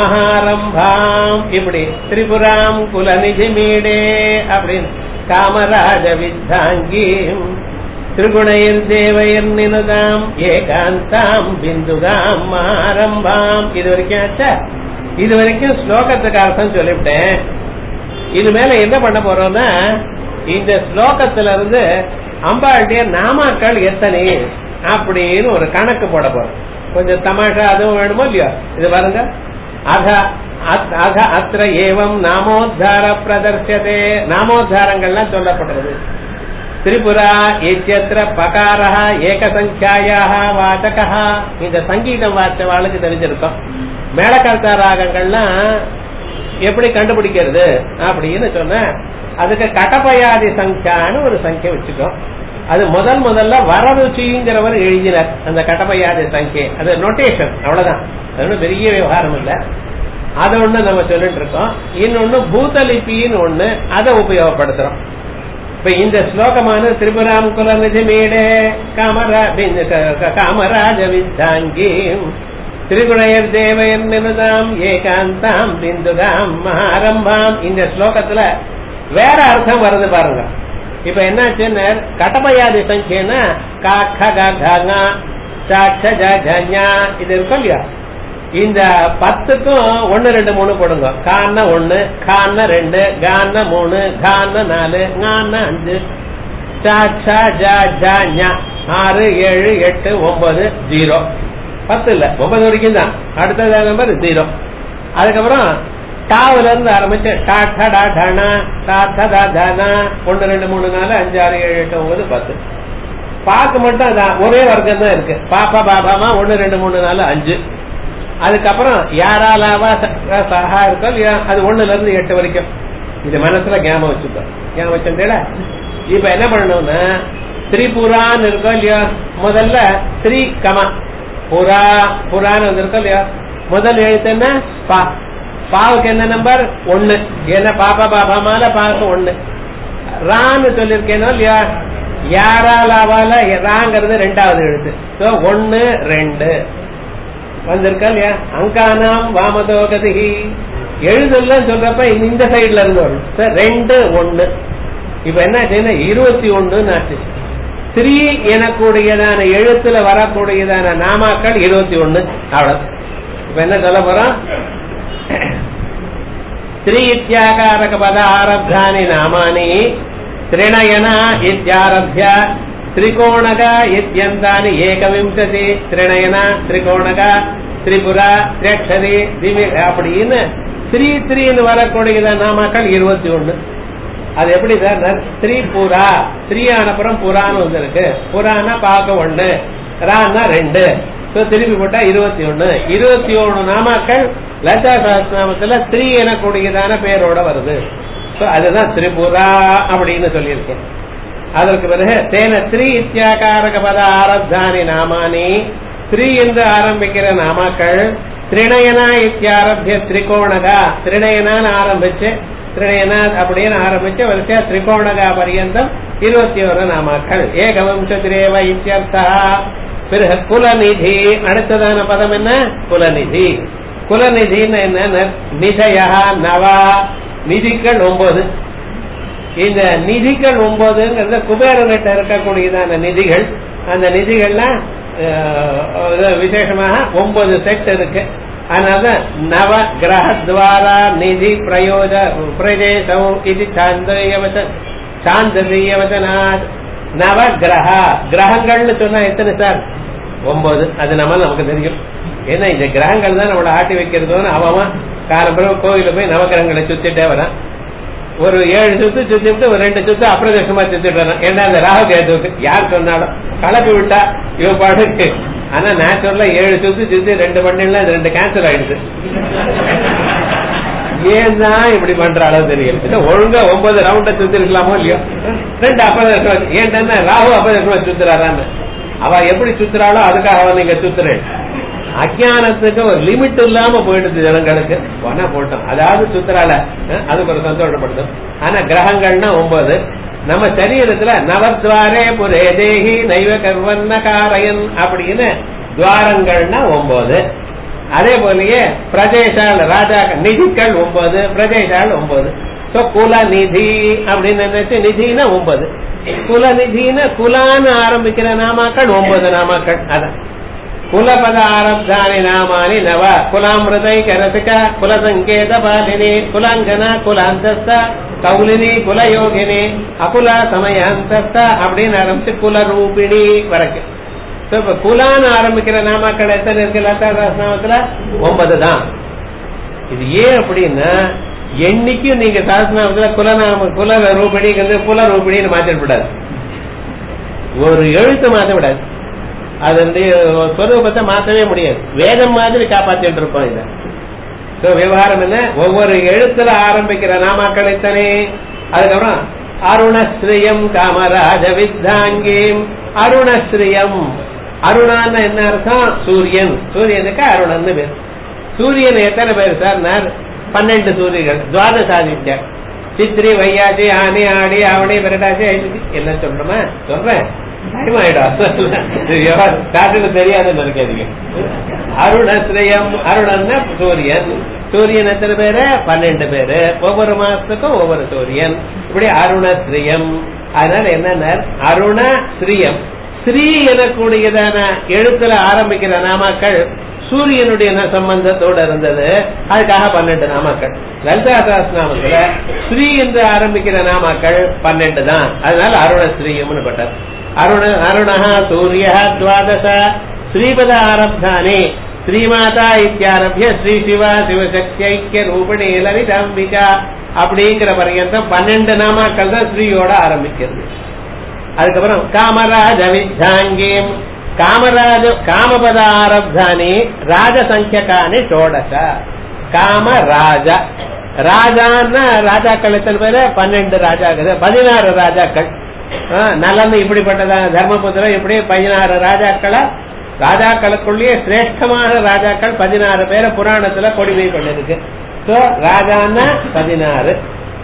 மகாரம்பாம் இப்படி திரிபுராம் குலநிதி மீடே அப்படின்னு காமராஜ வித்தாங்கி திரிகுணையில் தேவையர் நினுதாம் ஏகாந்தாம் பிந்துதாம் மகாரம்பாம் இது வரைக்கும் ஆச்சா இது வரைக்கும் ஸ்லோகத்துக்கு அர்த்தம் சொல்லிவிட்டேன் இது மேல என்ன பண்ண போறோம்னா இந்த ஸ்லோகத்துல இருந்து அம்பாளுடைய நாமாக்கள் எத்தனை அப்படின்னு ஒரு கணக்கு போட போறோம் கொஞ்சம் தமாஷா அதுவும் வேணுமோ இல்லையோ இது பாருங்க அத அத அத்திர ஏவம் நாமோத்தார பிரதர்ஷதே நாமோத்தாரங்கள்லாம் சொல்லப்படுறது திரிபுரா இத்தியத்திர பகாரா ஏகசங்கியாயா வாச்சகா இந்த சங்கீதம் வாச்சவாளுக்கு தெரிஞ்சிருக்கும் மேலக்கர்த்தா ராகங்கள்லாம் எப்படி கண்டுபிடிக்கிறது அப்படின்னு சொன்ன அதுக்கு கடப்பயாதி சங்கியான்னு ஒரு சங்கிய வச்சுக்கோ அது முதல் முதல்ல வரருச்சிங்கிறவர் எழுதினார் அந்த கடப்பயாதி சங்கியை அது நோட்டேஷன் அவ்வளவுதான் அது ஒன்றும் பெரிய விவகாரம் இல்ல அது ஒண்ணு நம்ம சொல்லிட்டு இருக்கோம் இன்னொன்னு பூதலிபின்னு ஒண்ணு அதை உபயோகப்படுத்துறோம் இப்ப இந்த ஸ்லோகமான திரிபுராம் குலநிதி மேடே காமரா காமராஜ வித்தாங்கி திரிகுணையர் தேவையர் நிமிதாம் ஏகாந்தாம் பிந்துகாம் மகாரம்பாம் இந்த ஸ்லோகத்துல வேற அர்த்தம் வருது பாருங்க இப்ப என்னாச்சுன்னு கடமையாதி சங்கியன்னா இது இருக்கும் இல்லையா இந்த பத்துக்கும் ஒன்னு ரெண்டு மூணு போடுங்க கான்னா ஒன்னு கான்னா ரெண்டு கான்னா மூணு கான்னா நாலு கான்னா அஞ்சு ஆறு ஏழு எட்டு ஒன்பது ஜீரோ பத்து இல்ல ஒன்பது வரைக்கும் தான் அடுத்தது நம்பர் ஜீரோ அதுக்கப்புறம் டாவுல இருந்து ஆரம்பிச்சு டா டா டனா டா டா டனா ஒன்னு ரெண்டு மூணு நாலு அஞ்சு ஆறு ஏழு எட்டு ஒன்பது பத்து பாக்கு மட்டும் அதான் ஒரே வர்க்கம் தான் இருக்கு பாப்பா பாபாமா ஒன்னு ரெண்டு மூணு நாலு அஞ்சு அதுக்கப்புறம் யாராலாவா சஹா இருக்கோ இல்லையா அது ஒண்ணுல இருந்து எட்டு வரைக்கும் இது மனசுல ஞாபகம் வச்சுக்கோ ஞாபகம் வச்சுட்டேல இப்ப என்ன பண்ணணும்னா திரிபுரான்னு இருக்கோ இல்லையா முதல்ல ஸ்ரீ கமா புறா புறான்னு வந்திருக்கோம் இல்லையா முதல் எழுத்து என்ன பா பாவுக்கு என்ன நம்பர் ஒன்னு ஏன்னா பாப்பா பாபா மால பாவுக்கு ஒன்னு ரான்னு சொல்லிருக்கேனோ இல்லையா யாராலாவால ராங்கிறது ரெண்டாவது எழுத்து சோ ஒன்னு ரெண்டு வந்திருக்கா இல்லையா அங்கானாம் வாமதோகதி எழுதெல்லாம் சொல்றப்ப இந்த சைடுல இருந்து வரும் சார் ரெண்டு ஒன்னு இப்ப என்ன ஆச்சுன்னா இருபத்தி ஒன்னு ஆச்சு ஸ்ரீ எனக்கூடியதான எழுத்துல வரக்கூடியதான நாமாக்கள் இருபத்தி ஒன்னு அவ்வளவு இப்ப என்ன சொல்ல போறோம் ஸ்ரீ இத்தியாகாரக பத ஆரப்தானி நாமானி திரிணயன இத்தியாரப்ய திரிகோணக இத்தியந்தானி ஏகவிம்சதி திரிணயன திரிகோணக திரிபுரா திரேட்சதி திமி அப்படின்னு ஸ்ரீ த்ரீன்னு வரக்கூடியதான நாமாக்கள் இருபத்தி ஒன்னு அது எப்படி சார் ஸ்ரீ புரா ஸ்ரீ அனுப்புறம் புறான்னு வந்திருக்கு புறானா பார்க்க ஒண்ணு ரான்னா ரெண்டு திருப்பி போட்டா இருபத்தி ஒண்ணு இருபத்தி ஒண்ணு நாமாக்கள் லலிதா சகஸ்நாமத்துல ஸ்ரீ எனக்கூடியதான பேரோட வருது அதுதான் திரிபுரா அப்படின்னு சொல்லியிருக்கேன் அதற்கு பிறகு தேன ஸ்ரீ இத்தியாகாரக பத ஆரப்தானி நாமானி ஸ்ரீ என்று ஆரம்பிக்கிற நாமாக்கள் திரிணயனா இத்தியாரபிய திரிகோணகா திரிணயனான்னு ஆரம்பிச்சு திரிணயனா அப்படின்னு ஆரம்பிச்சு வரிசையா திரிகோணகா பரியந்தம் இருபத்தி ஒரு நாமாக்கள் ஏகவம்சத்திரேவ இத்தியர்த்தா பிறகு குலநிதி அடுத்ததான பதம் என்ன குலநிதி குலநிதின்னு என்ன நிதயா நவா நிதிகள் ஒன்பது இந்த நிதிகள் ஒன்பதுங்கிறது குபேரனிட்ட இருக்கக்கூடியதான நிதிகள் அந்த நிதிகள்லாம் விசேஷமாக ஒன்பது செட் இருக்கு அதனால நவ கிரகத்வாரா நிதி பிரயோஜ பிரதேசம் இது சாந்தரியவச்ச சாந்தரியவச்சனாத் நவ கிரக கிரகங்கள்னு சொன்னா எத்தனை சார் ஒன்பது அது நம்ம நமக்கு தெரியும் ஏன்னா இந்த கிரகங்கள் தான் நம்மளை ஆட்டி வைக்கிறதோன்னு அவன் காலம்பரம் கோயில போய் நவகிரகங்களை சுத்திட்டே வரான் ஒரு ஏழு சுத்து சுத்தி விட்டு ஒரு ரெண்டு சுத்து அப்பிரதட்சமா சுத்திட்டு ஏன்னா அந்த ராகு கேதுக்கு யார் சொன்னாலும் கலப்பி விட்டா இவ பாடுக்கு ஆனா நேச்சுரலா ஏழு சுத்து சுத்தி ரெண்டு பண்ணில அது ரெண்டு கேன்சல் ஆயிடுது ஏன் தான் இப்படி பண்ற அளவு தெரியல இன்னும் ஒழுங்கா ஒன்பது ரவுண்ட சுத்தி இருக்கலாமோ இல்லையோ ரெண்டு அப்பதர்ஷம் ஏன்டா ராகு அப்பதர்ஷமா சுத்துறாரான்னு அவ எப்படி சுத்துறாளோ அதுக்காக அவன் நீங்க சுத்துறேன் அஜானத்துக்கு ஒரு லிமிட் இல்லாம போயிடுது ஜனங்களுக்கு போனா போட்டோம் அதாவது சுத்துறால அஹ், அதுக்கு ஒரு சந்தோஷப்படுத்தும் ஆனா கிரகங்கள்னா ஒன்பது நம்ம சரீரத்துல நவத்வாரே புரே தேகி நைவ கர்வன்ன காரயன் அப்படின்னு துவாரங்கள்னா ஒன்பது அதே போலயே பிரதேசால் ராஜா நிதிகள் ஒன்பது பிரதேசால் ஒன்பது சோ குல நிதி அப்படின்னு நினைச்சு நிதினா ஒன்பது குல நிதினா குலான்னு ஆரம்பிக்கிற நாமாக்கள் ஒன்பது நாமாக்கள் அதான் కులపద ఆరబ్ధాని నామాని నవ కులామృతైక రసిక కుల సంకేత పాలిని కులాంగన కులాంతస్థ కౌలిని కులయోగిని அகுல சமயாந்தஸ்த அப்படின்னு ஆரம்பிச்சு குல ரூபிணி வரைக்கும் So, இப்ப குலான்னு ஆரம்பிக்கிற நாமாக்கள் எத்தனை இருக்கு லதாசாஸ்திரத்துல ஒன்பது தான் இது ஏன் அப்படின்னா என்னைக்கும் நீங்க சாஸ்திரத்துல குலநாம குல ரூபிணிங்கிறது குல ரூபிணின்னு மாற்றிடக்கூடாது ஒரு எழுத்து மாற்ற விடாது அது வந்து ஸ்வரூபத்தை மாற்றவே முடியாது வேதம் மாதிரி காப்பாத்திட்டு இருக்கோம் இத So, விவகாரம் என்ன ஒவ்வொரு எழுத்துல ஆரம்பிக்கிற நாமாக்கள் எத்தனை அதுக்கப்புறம் அருணஸ்ரீயம் காமராஜ வித்தாங்கீம் அருணஸ்ரீயம் அருணான்னு என்ன அர்த்தம் சூரியன் சூரியனுக்கு அருணன்னு பேர் சூரியன் எத்தனை பேர் சார் நான் பன்னெண்டு சூரியர்கள் துவாதசாதித்யா சித்திரி வையாச்சி ஆனி ஆடி ஆவணி விரட்டாச்சி ஐசி என்ன சொல்றோமா சொல்றேன் டைம் ஆயிடும் காட்டுக்கு தெரியாதுன்னு நினைக்காதீங்க அருணஸ்ரீயம் அருணன்னா சூரியன் சூரியன் எத்தனை பேரு பன்னெண்டு பேரு ஒவ்வொரு மாசத்துக்கும் ஒவ்வொரு சூரியன் இப்படி அருணஸ்ரீயம் அதனால என்னன்னா அருண ஸ்ரீயம் ஸ்ரீ எனக்கூடியதான எழுத்துல ஆரம்பிக்கிற நாமாக்கள் சூரியனுடைய ந- சம்பந்தத்தோட இருந்தது அதுக்காக பன்னெண்டு நாமாக்கள் லலிதா சகஸ்ரநாமத்துல ஸ்ரீ என்று ஆரம்பிக்கிற நாமாக்கள் பன்னெண்டு தான் அதனால அருண ஸ்ரீயம்னு பட்டது அருண அருணா சூரிய துவாதச ஸ்ரீபத ஆரப்தானே ஸ்ரீமாதா இத்தியாரபிய ஸ்ரீ சிவா சிவசக்திய ரூபிணி லலிதாம்பிகா அப்படிங்கிற பர்யந்தம் பன்னெண்டு நாமாக்கள் தான் ஸ்ரீயோட ஆரம்பிக்கிறது அதுக்கப்புறம் காமராஜ வித்தாங்கீம் காமராஜ காமபத ஆரப்தானி ராஜசங்கியகானி ஷோடச காமராஜ ராஜான்னா ராஜாக்கள் எத்தனை பேரு பன்னெண்டு ராஜாக்கள் பதினாறு ராஜாக்கள் ஆ, நலன் இப்படிப்பட்டதா தர்மபுத்திரம் இப்படி பதினாறு ராஜாக்களா ராஜாக்களுக்குள்ளேயே சிரேஷ்டமான ராஜாக்கள் பதினாறு பேரை புராணத்துல கொடிமை கொண்டிருக்கு சோ ராஜான்னா பதினாறு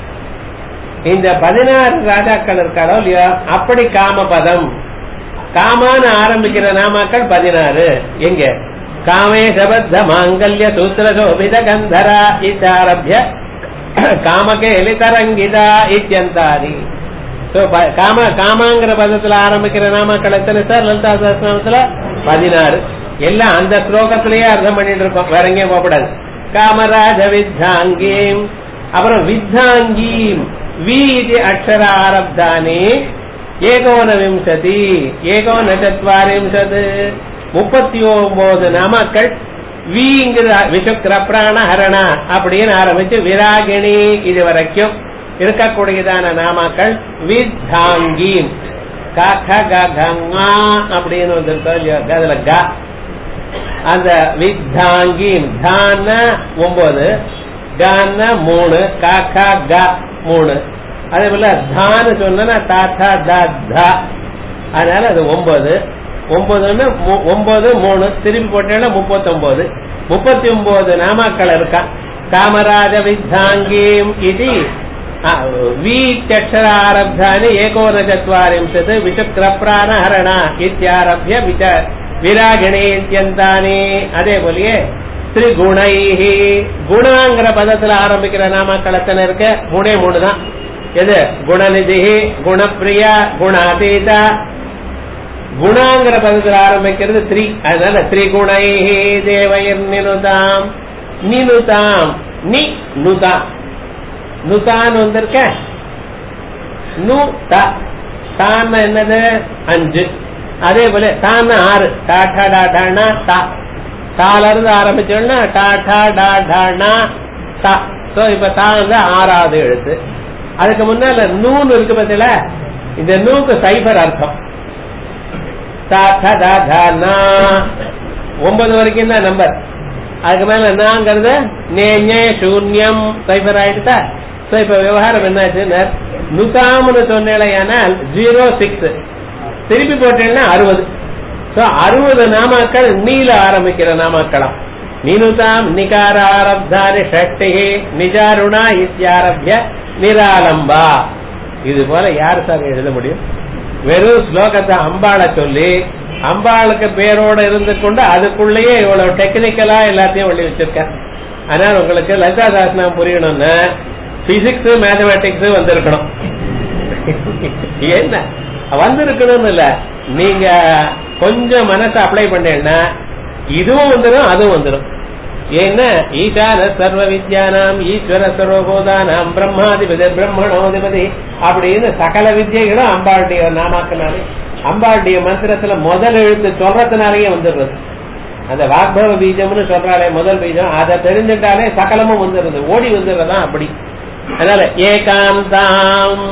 இந்த பதினாறு ராஜாக்கள் இருக்காரோ இல்லையா அப்படி காமபதம் காமான ஆரம்பிக்கிற நாமாக்கள் பதினாறு எங்க காமே சபத்த மாங்கல்ய சூத்திர சோபித கந்தரா இத்தாரபிய காமகேலி தரங்கிதா இத்தியந்தாதி So, ப- காம காமாங்கிற பதத்துல ஆரம்பிக்கிற நாமாக்கள் எத்தனை சார் லலிதா சஹஸ்ரநாமத்துல பதினாறு எல்லாம் அந்த ஸ்லோகத்திலேயே அர்த்தம் பண்ணிட்டு இருக்கோம் வேற எங்கேயும் போகக்கூடாது காமராஜ வித்தாங்கீம் அப்புறம் வித்தாங்கீம் வி இது அக்ஷர ஆரப்தானி ஏகோன விம்சதி ஏகோன சத்வாரிம்சத் முப்பத்தி ஒன்பது நாமாக்கள் விங்கிற விஷுக்கிர பிராண ஹரண அப்படின்னு ஆரம்பிச்சு விராகிணி இது வரைக்கும் இருக்கக்கூடியதான நாமாக்கள் வித்தாங்கி க க க க ங அப்படின்னு வந்திருக்கோம் இல்லையா அதுல க அந்த வித்தாங்கி தான ஒன்பது கன மூணு க க க மூணு அதே போல தான்னு சொன்னா தா தா த த அதனால அது ஒன்பது ஒன்பதுன்னு மு- ஒன்பது மூணு திருப்பி போட்டேன்னா முப்பத்தொன்பது முப்பத்தி ஒன்பது நாமாக்கள் இருக்கா காமராஜ வித்தாங்கீம் இது வீச்சர ஆரப்தானி ஏகோன சத்வாரிம்சத் விசுக்ர பிராணஹரண இத்தியாரபிய விச விராகிணி இத்தியந்தானி அதே போலயே திரிகுணைஹி குணாங்கிற பதத்துல ஆரம்பிக்கிற நாமாக்கள் எத்தனை இருக்கு மூணே மூணு தான் எது குணநிதி குணப்பிரியா குணாதீதா குணாங்கிற பதத்துல ஆரம்பிக்கிறது த்ரீ அதனால திரிகுணை தேவயர் நினுதாம் நினுதாம் நி நுதாம் நுதான் வந்திருக்க நு தா தான் என்னது அஞ்சு அதே போல தான் ஆறு டாடா டாடானா தா தால இருந்து ஆரம்பிச்சோம்னா டாடா டாடானா தா சோ இப்ப தா வந்து ஆறாவது எழுத்து அதுக்கு முன்னால நூன் இருக்கு பத்தில இந்த நூக்கு சைபர் அர்த்தம் தா, த, த, த, நா. ஒன்பது வரைக்கும் தான் நம்பர் அதுக்கு மேல நாங்கிறது நே நே சூன்யம் சைபர் ஆயிடுதா சோ இப்ப விவகாரம் என்னாச்சுன்னு நுதாம்னு சொன்னேனால் ஜீரோ சிக்ஸ் திருப்பி போட்டேன்னா அறுபது சோ அறுபது நாமாக்கள் நீல ஆரம்பிக்கிற நாமாக்களாம் நினுதாம் நிகாராரப்தானி ஷஷ்டி நிஜாருணா இத்தியாரபிய நிராலம்பா இது போல யார் சார் எழுத முடியும் வெறும் ஸ்லோகத்தை அம்பாளை சொல்லி அம்பாளுக்கு பேரோட இருந்து கொண்டு அதுக்குள்ளேயே இவ்வளவு டெக்னிக்கலா எல்லாத்தையும் ஒளி வச்சிருக்கேன் அதனால உங்களுக்கு லலிதா சாஸ்திரம் புரியணும்னா பிசிக்ஸ் மேத்தமேட்டிக்ஸ் வந்திருக்கணும் என்ன வந்திருக்கணும்னு இல்ல நீங்க கொஞ்சம் மனசை அப்ளை பண்ணேன்னா இதுவும் வந்துடும் அதுவும் வந்துடும் ஏன்னா ஈசான சர்வ வித்யானாம் ஈஸ்வர சர்வபோதானாம் பிரம்மாதிபதி பிரம்மணோதிபதி அப்படின்னு சகல வித்யைகளும் அம்பாளுடைய நாமாக்கினாலே அம்பாளுடைய மந்திரத்துல முதல் எழுத்து சொல்றதுனாலேயே வந்துடுறது அந்த வாக்பவ பீஜம்னு சொல்றாளே முதல் பீஜம் அதை தெரிஞ்சுட்டாலே சகலமும் வந்துடுறது ஓடி வந்துடுறதான் அப்படி அதனால ஏகாம் தாம்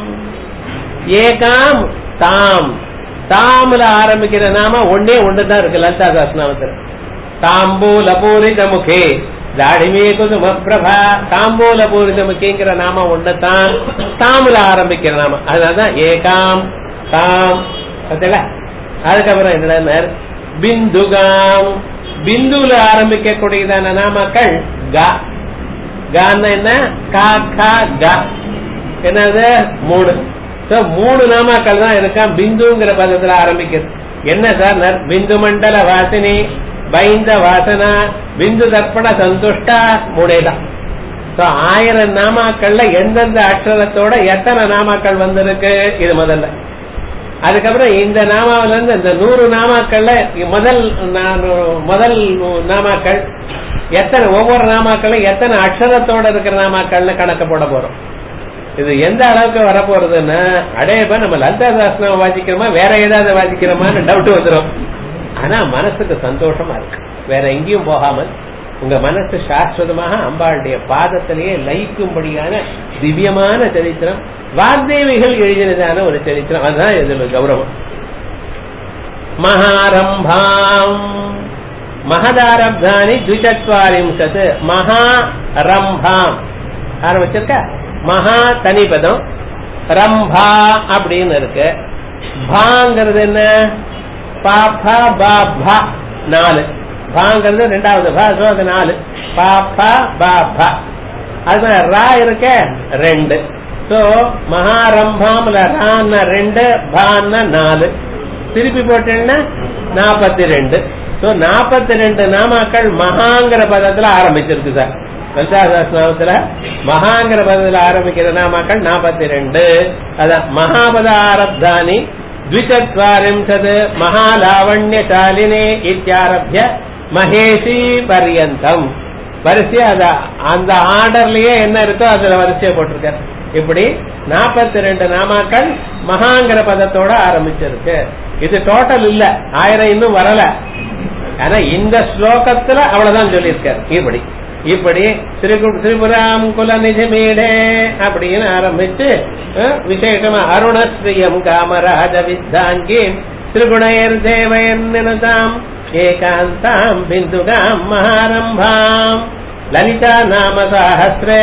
ஏகாம் தாம் தாம்ல ஆரம்பிக்கிற நாம ஒன்னே ஒண்ணுதான் இருக்கு லலிதா சாஸ்திரநாமத்துல தாம்பூல பூரித முகே தாடிமே குதும பிரபா தாம்பூல பூரித முகேங்கிற நாம ஒண்ணுதான் தாம்ல ஆரம்பிக்கிற நாம அதனாலதான் ஏகாம் தாம் பார்த்தல அதுக்கப்புறம் என்ன பிந்துகாம் பிந்துல ஆரம்பிக்கக்கூடியதான நாமக்கள் கா கான்னா என்ன கா கா கா என்னது மூணு So, மூணு நாமாக்கள் தான் இருக்கான் பிந்துங்கிற பதத்துல ஆரம்பிக்கிறது என்ன சார் நர் பிந்து மண்டல வாசினி பைந்த வாசனா பிந்து தர்ப்பண சந்துஷ்டா மூணே தான் So, ஆயிரம் நாமாக்கள்ல எந்தெந்த அக்ஷரத்தோட எத்தனை நாமாக்கள் வந்திருக்கு இது முதல்ல அதுக்கப்புறம் இந்த நாமாவில இருந்து இந்த நூறு நாமாக்கள்ல முதல் நா- முதல் நாமாக்கள் எத்தனை ஒவ்வொரு நாமாக்களும் எத்தனை அக்ஷரத்தோட இருக்கிற நாமாக்கள்னு கணக்கு போட போறோம் இது எந்த அளவுக்கு வரப்போறதுன்னா அடையப்ப நம்ம லலிதா சாஸ்திரம் வாசிக்கிறோமா வேற ஏதாவது வாசிக்கிறோமான்னு டவுட் வந்துடும் ஆனா மனசுக்கு சந்தோஷமா இருக்கு வேற எங்கேயும் போகாமல் உங்க மனசு சாஸ்வதமாக அம்பாளுடைய பாதத்திலேயே லயிக்கும்படியான திவ்யமான சரித்திரம் வாக்தேவிகள் எழுதினதான ஒரு சரித்திரம் அதுதான் இதுல கௌரவம் மகாரம்பாம் மகதாரப்தானி த்விச்சத்வாரிம்சத் மகாரம்பாம் ஆரம்பிச்சிருக்க மகா தனிபதம் ரம்பா அப்படின்னு இருக்கு பாங்கிறது என்ன பாப்பா பாபா நாலு பாங்கிறது ரெண்டாவது பா so அது நாலு பாப்பா பாபா அது ரா இருக்க ரெண்டு சோ மகாரம்பாம்ல ரான்னா ரெண்டு பான்னா நாலு திருப்பி போட்டேன்னா நாற்பத்தி ரெண்டு சோ நாற்பத்தி ரெண்டு நாமாக்கள் மகாங்கிற பதத்துல ஆரம்பிச்சிருக்கு சார் லலிதாசாஸ்திரத்துல மகாங்கிற பதத்துல ஆரம்பிக்கிற நாமாக்கள் நாற்பத்தி ரெண்டு அதான் மகாபத ஆரப்தானி द्विचत्वारिंशत् மகாலாவண்யசாலினே இத்தியாரபிய மகேஷி பர்யந்தம் வரிசையா அத அந்த ஆர்டர்லயே என்ன இருக்கோ அதுல வரிசையா போட்டிருக்காரு இப்படி நாற்பத்தி ரெண்டு நாமாக்கள் மகாங்கிற பதத்தோட ஆரம்பிச்சிருக்கு இது டோட்டல் இல்ல ஆயிரம் இன்னும் வரல ஆனா இந்த ஸ்லோகத்துல அவ்வளவுதான் சொல்லியிருக்காரு இப்படி இப்படி திரிகு- திரிபுராம் குல நிஜமீடே அப்படின்னு ஆரம்பிச்சு அஹ், விசேஷமா அருணஸ்ரீயம் காமராஜ வித்தாங்கி திரிகுணையர் தேவயன்னினதாம் ஏகாந்தாம் பிந்துகாம் மகாரம்பாம் லலிதா நாம சாஹசிரே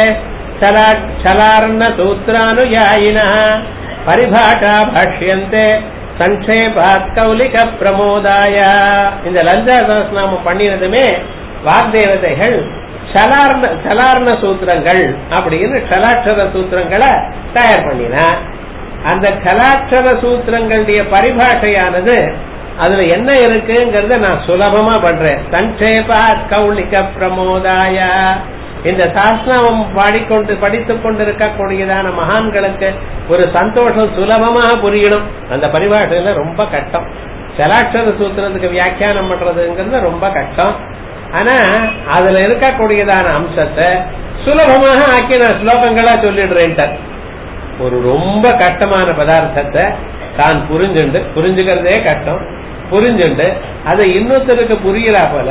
சலார்ண சூத்ரானுயாயின பரிபாஷா பாஷ்யந்தே சங்கேபாத் கௌலிக பிரமோதாய இந்த லலிதா சகஸ்நாமம் பண்ணினதுமே வாக்தேவதைகள் சலார்ண சலார்ண சூத்திரங்கள் அப்படின்னு கலாட்சர சூத்திரங்களை தயார் பண்ணினா அந்த கலாட்சர சூத்திரங்களுடைய பரிபாஷையானது அதுல என்ன இருக்குங்கிறத நான் சுலபமா பண்றேன் சங்கேபா கௌலிக பிரமோதாய இந்த சாஸ்திரம் பாடிக்கொண்டு படித்துக் கொண்டிருக்கக்கூடியதான மகான்களுக்கு ஒரு சந்தோஷம் சுலபமாக புரியணும் அந்த பரிபாஷையில ரொம்ப கஷ்டம் சலாட்சர சூத்திரத்துக்கு வியாக்கியானம் பண்றதுங்கிறது ரொம்ப கஷ்டம் ஆனா அதுல இருக்கக்கூடியதான அம்சத்தை சுலபமாக ஆக்கி நான் ஸ்லோகங்களா சொல்லிடுறேன்ட்டார் ஒரு ரொம்ப கஷ்டமான பதார்த்தத்தை தான் புரிஞ்சுண்டு புரிஞ்சுக்கிறதே கஷ்டம் புரிஞ்சுண்டு அதை இன்னொருத்தருக்கு புரிகிறா போல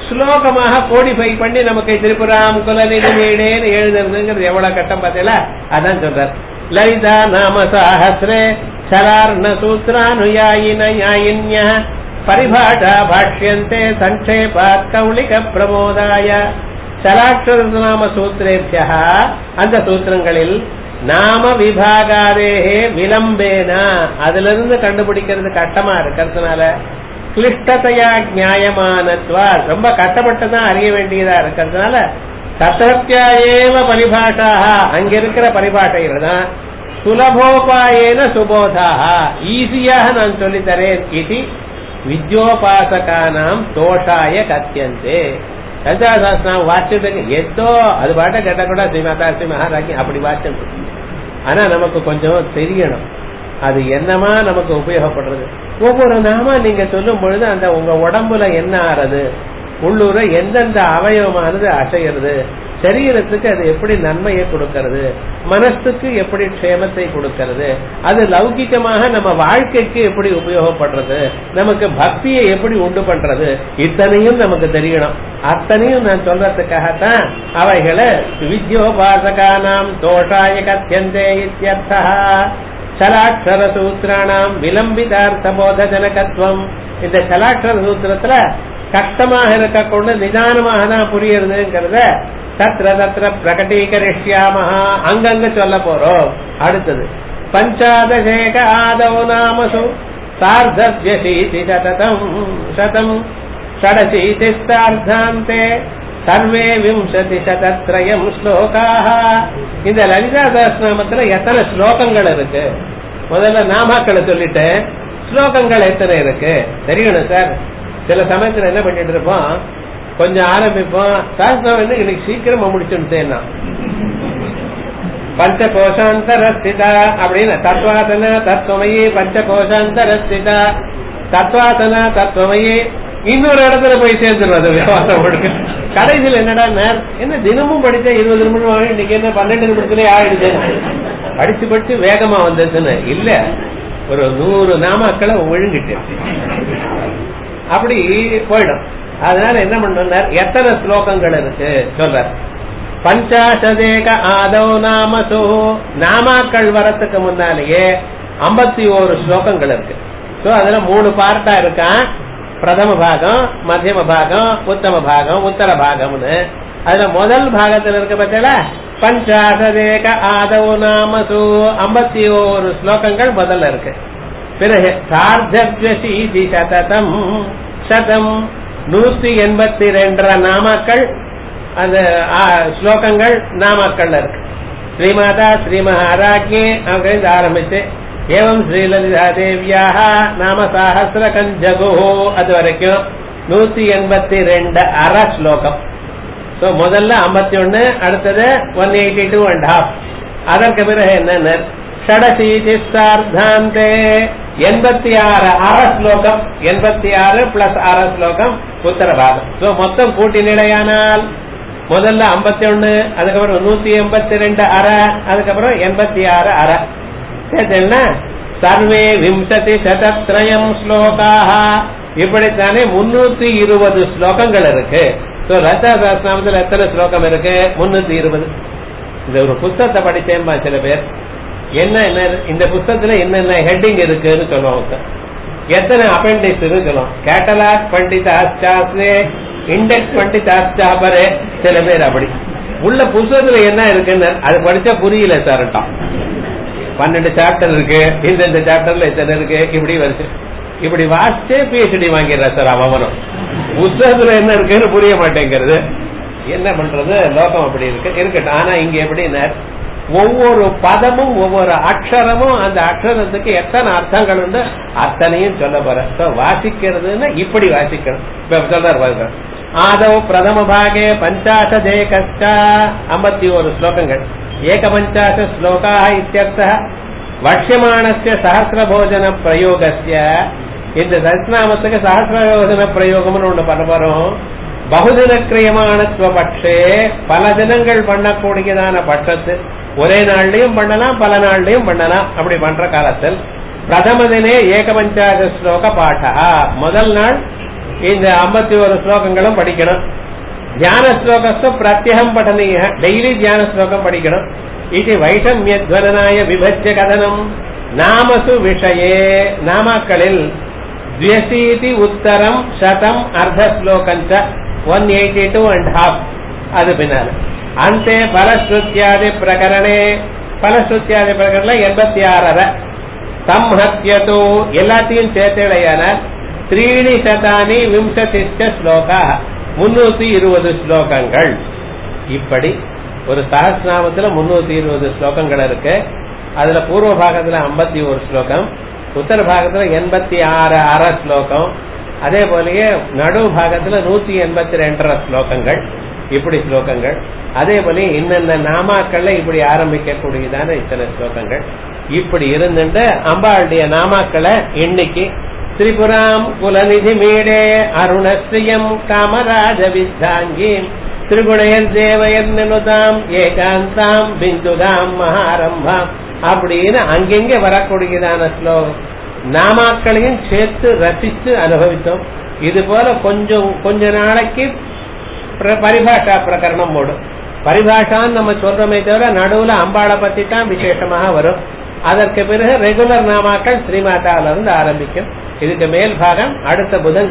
ஸ்லோகமாக கோடிஃபை பண்ணி நமக்கு திரிபுராம் குலநிதி வீடேன்னு எழுதுறதுங்கிறது எவ்வளவு கட்டம் பார்த்தீங்களா அதான் சொல்றார் லலிதா நாம சாஹசிரே சரார்ண சூத்ரானுயாயின யாயின்ய பரிபாஷா பாஷ்யந்தே சங்கேபாத் கௌளிக பிரமோதாய சராட்சர நாம சூத்திரேபியா அந்த சூத்திரங்களில் நாம விபாகாதேகே விளம்பேன அதுல இருந்து கண்டுபிடிக்கிறது கட்டமா இருக்கிறதுனால கிளிஷ்டத்தையா நியாயமானத்வா ரொம்ப கட்டப்பட்டுதான் அறிய வேண்டியதா இருக்கிறதுனால தத்தியா ஏவ பரிபாஷாக அங்க இருக்கிற பரிபாஷைகள் தான் சுலபோபாயேன சுபோதாக ஈஸியாக நான் சொல்லித்தரேன் இது வித்யோபாசகானாம் தோஷாய கத்தியந்தே கஜாசாஸ்திரம் வாட்சத்துக்கு ஏதோ அது பாட்ட கேட்ட கூட ஸ்ரீமாதா ஸ்ரீ மகாராஜி அப்படி வாட்சம் ஆனா நமக்கு கொஞ்சம் தெரியணும் அது என்னமா நமக்கு உபயோகப்படுறது ஒவ்வொரு நாமா நீங்க சொல்லும் பொழுது அந்த உங்க உடம்புல என்ன ஆறது உள்ளூர எந்தெந்த அவயவமானது அசைகிறது சரீரத்துக்கு அது எப்படி நன்மையை கொடுக்கிறது மனசுக்கு எப்படி க்ஷேமத்தை கொடுக்கிறது அது லௌகிகமாக நம்ம வாழ்க்கைக்கு எப்படி உபயோகப்படுறது நமக்கு பக்தியை எப்படி உண்டு பண்றது இத்தனையும் நமக்கு தெரியணும் அத்தனையும் நான் சொல்றதுக்காகத்தான் அவைகளை வித்யோபாசகானாம் தோஷாய கத்தியந்தே இத்தியர்த்தா சலாட்சர சூத்திரானாம் விளம்பிதார்த்த போத ஜனகத்துவம் இந்த சலாட்சர சூத்திரத்துல கஷ்டமாக இருக்கக்கூடிய நிதானமாக தான் புரியுறதுங்கிறத தத்ர தத்ர பிரகடீகரிஷ்யாமஹா அங்கங்க சொல்ல போறோம் அடுத்தது பஞ்சாதசேக ஆதவ நாமசு சார்தவ்யசீதி சததம் சதம் ஷடசீதிஸ்தார்த்தாந்தே சர்வே விம்சதி சதத்ரயம் ஸ்லோகாக இந்த லலிதா சகஸ்நாமத்துல எத்தனை ஸ்லோகங்கள் இருக்கு முதல்ல நாமாக்களை சொல்லிட்டேன் ஸ்லோகங்கள் எத்தனை இருக்கு தெரியணும் சார் சில சமயத்துல என்ன பண்ணிட்டு இருப்போம் கொஞ்சம் ஆரம்பிப்போம் சாஸ்திரம் வந்து இன்னைக்கு சீக்கிரமா முடிச்சுட்டேன்னா பஞ்ச கோஷாந்தரஸ்திதா அப்படின்னு தத்வாசன தத்துவமயி பஞ்ச கோஷாந்தரஸ்திதா தத்வாசன தத்துவமயி இன்னொரு இடத்துல போய் சேர்ந்துடும் வியாபாரம் முழுக்க கடைசியில் என்னடா நேர் என்ன தினமும் படிச்சா இருபது நிமிஷம் இன்னைக்கு என்ன பன்னெண்டு நிமிஷத்துலயே ஆயிடுச்சு படிச்சு படிச்சு வேகமா வந்ததுன்னு இல்ல ஒரு நூறு நாமாக்களை ஒழுங்கிட்டு அப்படி போயிடும் அதனால என்ன பண்றார் எத்தனை ஸ்லோகங்கள் இருக்கு சொல்ற பஞ்சாசதேக ஆதவ் நாமசோ நாமாக்கள் வரத்துக்கு முன்னாலேயே ஐம்பத்தி ஓரு ஸ்லோகங்கள் இருக்கு சோ அதுல மூணு பார்ட்டா இருக்கான் பிரதம பாகம் மத்தியம பாகம் உத்தம பாகம் உத்தர பாகம்னு அதுல முதல் பாகத்துல இருக்க பத்தில பஞ்சாசதேக ஆதவ் நாமசு ஐம்பத்தி ஓரு ஸ்லோகங்கள் முதல்ல இருக்கு பிறகு சார்தவ்யசீதி சததம் சதம் நூத்தி எண்பத்தி ரெண்டரை நாமாக்கள் அந்த ஸ்லோகங்கள் நாமாக்கள் இருக்கு ஸ்ரீமாதா ஸ்ரீ மகாராஜ்யே அப்படின்னு ஆரம்பிச்சு ஏவம் ஸ்ரீலலிதா தேவியாக நாம சாஹசிர கஞ்சகோ அது வரைக்கும் நூத்தி எண்பத்தி ரெண்டு அற ஸ்லோகம் சோ முதல்ல ஐம்பத்தி ஒன்னு அடுத்தது one eighty two and half அதற்கு பிறகு என்னென்ன ஷடசீதிஸ்தார்த்தாந்தே எண்பத்தி ஆறு அற ஸ்லோகம் எண்பத்தி ஆறு பிளஸ் அற ஸ்லோகம் உத்தர பாகம் சோ மொத்தம் கூட்டி நிலையானால் முதல்ல ஐம்பத்தி ஒன்னு அதுக்கப்புறம் நூத்தி எண்பத்தி ரெண்டு அற அதுக்கப்புறம் எண்பத்தி ஆறு அற என்ன சர்வே விம்சதி சதத்ரயம் ஸ்லோகாக இப்படித்தானே முன்னூத்தி இருபது ஸ்லோகங்கள் இருக்கு சோ லதா சாஸ்திரத்துல எத்தனை ஸ்லோகம் இருக்கு முன்னூத்தி இருபது இந்த ஒரு புத்தகத்தை படிச்சேன்பா சில பேர் என்ன என்ன இந்த புத்தகத்துல என்னென்ன ஹெட்டிங் இருக்குன்னு சொல்லுவாங்க எத்தனை அப்பெண்டிக்ஸ் சொல்லுவோம் கேட்டலாக் பண்டிதாஸ்டாஸ்லே இண்டெக்ஸ் பண்டிதாஸ்டாபரே சில பேர் அப்படி உள்ள புத்தகத்துல என்ன இருக்குன்னு அது படிச்சா புரியல சார்ட்டான் பன்னெண்டு சாப்டர் இருக்கு இந்த சாப்டர்ல இத்தனை இருக்கு இப்படி வருது இப்படி வாசிச்சே பிஹெச்டி வாங்கிடுற சார் அவனும் புத்தகத்துல என்ன இருக்குன்னு புரிய மாட்டேங்கிறது என்ன பண்றது லோகம் அப்படி இருக்கு இருக்கட்டும் ஆனா இங்க எப்படின்னா ஒவ்வொரு பதமும் ஒவ்வொரு அக்ஷரமும் அந்த அக்ஷரத்துக்கு எத்தனை அர்த்தங்கள் உண்டு அத்தனையும் சொல்ல போற வாசிக்கிறதுன்னா இப்படி வாசிக்கணும் இப்ப சொல்றாரு பாருங்க ஆதவ் பிரதம பாகே பஞ்சாசதே கஷ்டா ஐம்பத்தி ஒரு ஸ்லோகங்கள் ஏக பஞ்சாச ஸ்லோகா இத்தியர்த்த வட்சியமானஸ்ய சஹசிரபோஜன பிரயோகஸ்ய இந்த தரிசனாமத்துக்கு சஹசிரபோஜன பிரயோகம்னு ஒண்ணு பண்ண போறோம் பகுதின கிரியமானத்துவ பட்சே பல தினங்கள் பண்ணக்கூடியதான பட்சத்து ஒரே நாள்லயும் பண்ணலாம் பல நாள்லயும் பண்ணலாம் அப்படி பண்ற காலத்தில் பிரதம தினே ஏக பஞ்சாச ஸ்லோக பாட்டா முதல் நாள் இந்த ஐம்பத்தி ஒரு ஸ்லோகங்களும் படிக்கணும் தியான ஸ்லோகஸ்து பிரத்யகம் படனீய டெய்லி தியான ஸ்லோகம் படிக்கணும் இது வைஷமியத்வரனாய விபஜ்ய கதனம் நாமசு விஷயே நாமாக்களில் द्व्यशीति உத்தரம் சதம் அர்த்த ஸ்லோகஞ்ச one eighty two and half அது பின்னால அந்தே பலஸ்ருத்தியாதி பிரகரணே பலஸ்ருத்தியாதி பிரகரண எண்பத்தி ஆறரை சம்ஹத்யதோ எல்லாத்தையும் சேர்த்தடையான த்ரீணி சதானி விம்சதிஷ்ட ஸ்லோகா முன்னூத்தி இருபது ஸ்லோகங்கள் இப்படி ஒரு சஹஸ்நாமத்துல முன்னூத்தி இருபது ஸ்லோகங்கள் இருக்கு அதுல பூர்வ பாகத்துல ஐம்பத்தி ஒரு ஸ்லோகம் உத்தர பாகத்துல எண்பத்தி ஆறு அரை ஸ்லோகம் அதே போலயே நடு பாகத்துல நூத்தி எண்பத்தி ரெண்டரை ஸ்லோகங்கள் இப்படி ஸ்லோகங்கள் அதே போல இன்னென்ன நாமாக்கள்ல இப்படி ஆரம்பிக்க கூடியதான இத்தனை ஸ்லோகங்கள் இப்படி இருந்துட்டு அம்பாளுடைய நாமாக்களை இன்னைக்கு திரிபுராம் குலநிதி மீடே அருணஸ்ரீயம் காமராஜ வித்தாங்கி திரிகுணையன் தேவயன் நினுதாம் ஏகாந்தாம் பிந்துதாம் மகாரம்பாம் அப்படின்னு அங்கெங்கே வரக்கூடியதான ஸ்லோகம் நாமாக்களையும் சேர்த்து ரசித்து அனுபவித்தோம் இது போல கொஞ்சம் கொஞ்ச நாளைக்கு பரிபாஷா பிரகரணம் போடும் பரிபாஷான்னு நம்ம சொல்றோமே தவிர நடுவுல அம்பாளை பத்தி தான் விசேஷமாக வரும் அதற்கு பிறகு ரெகுலர் நாமாக்கள் ஸ்ரீமாதாவில இருந்து ஆரம்பிக்கும் இதுக்கு மேல் பாகம் அடுத்த புதன்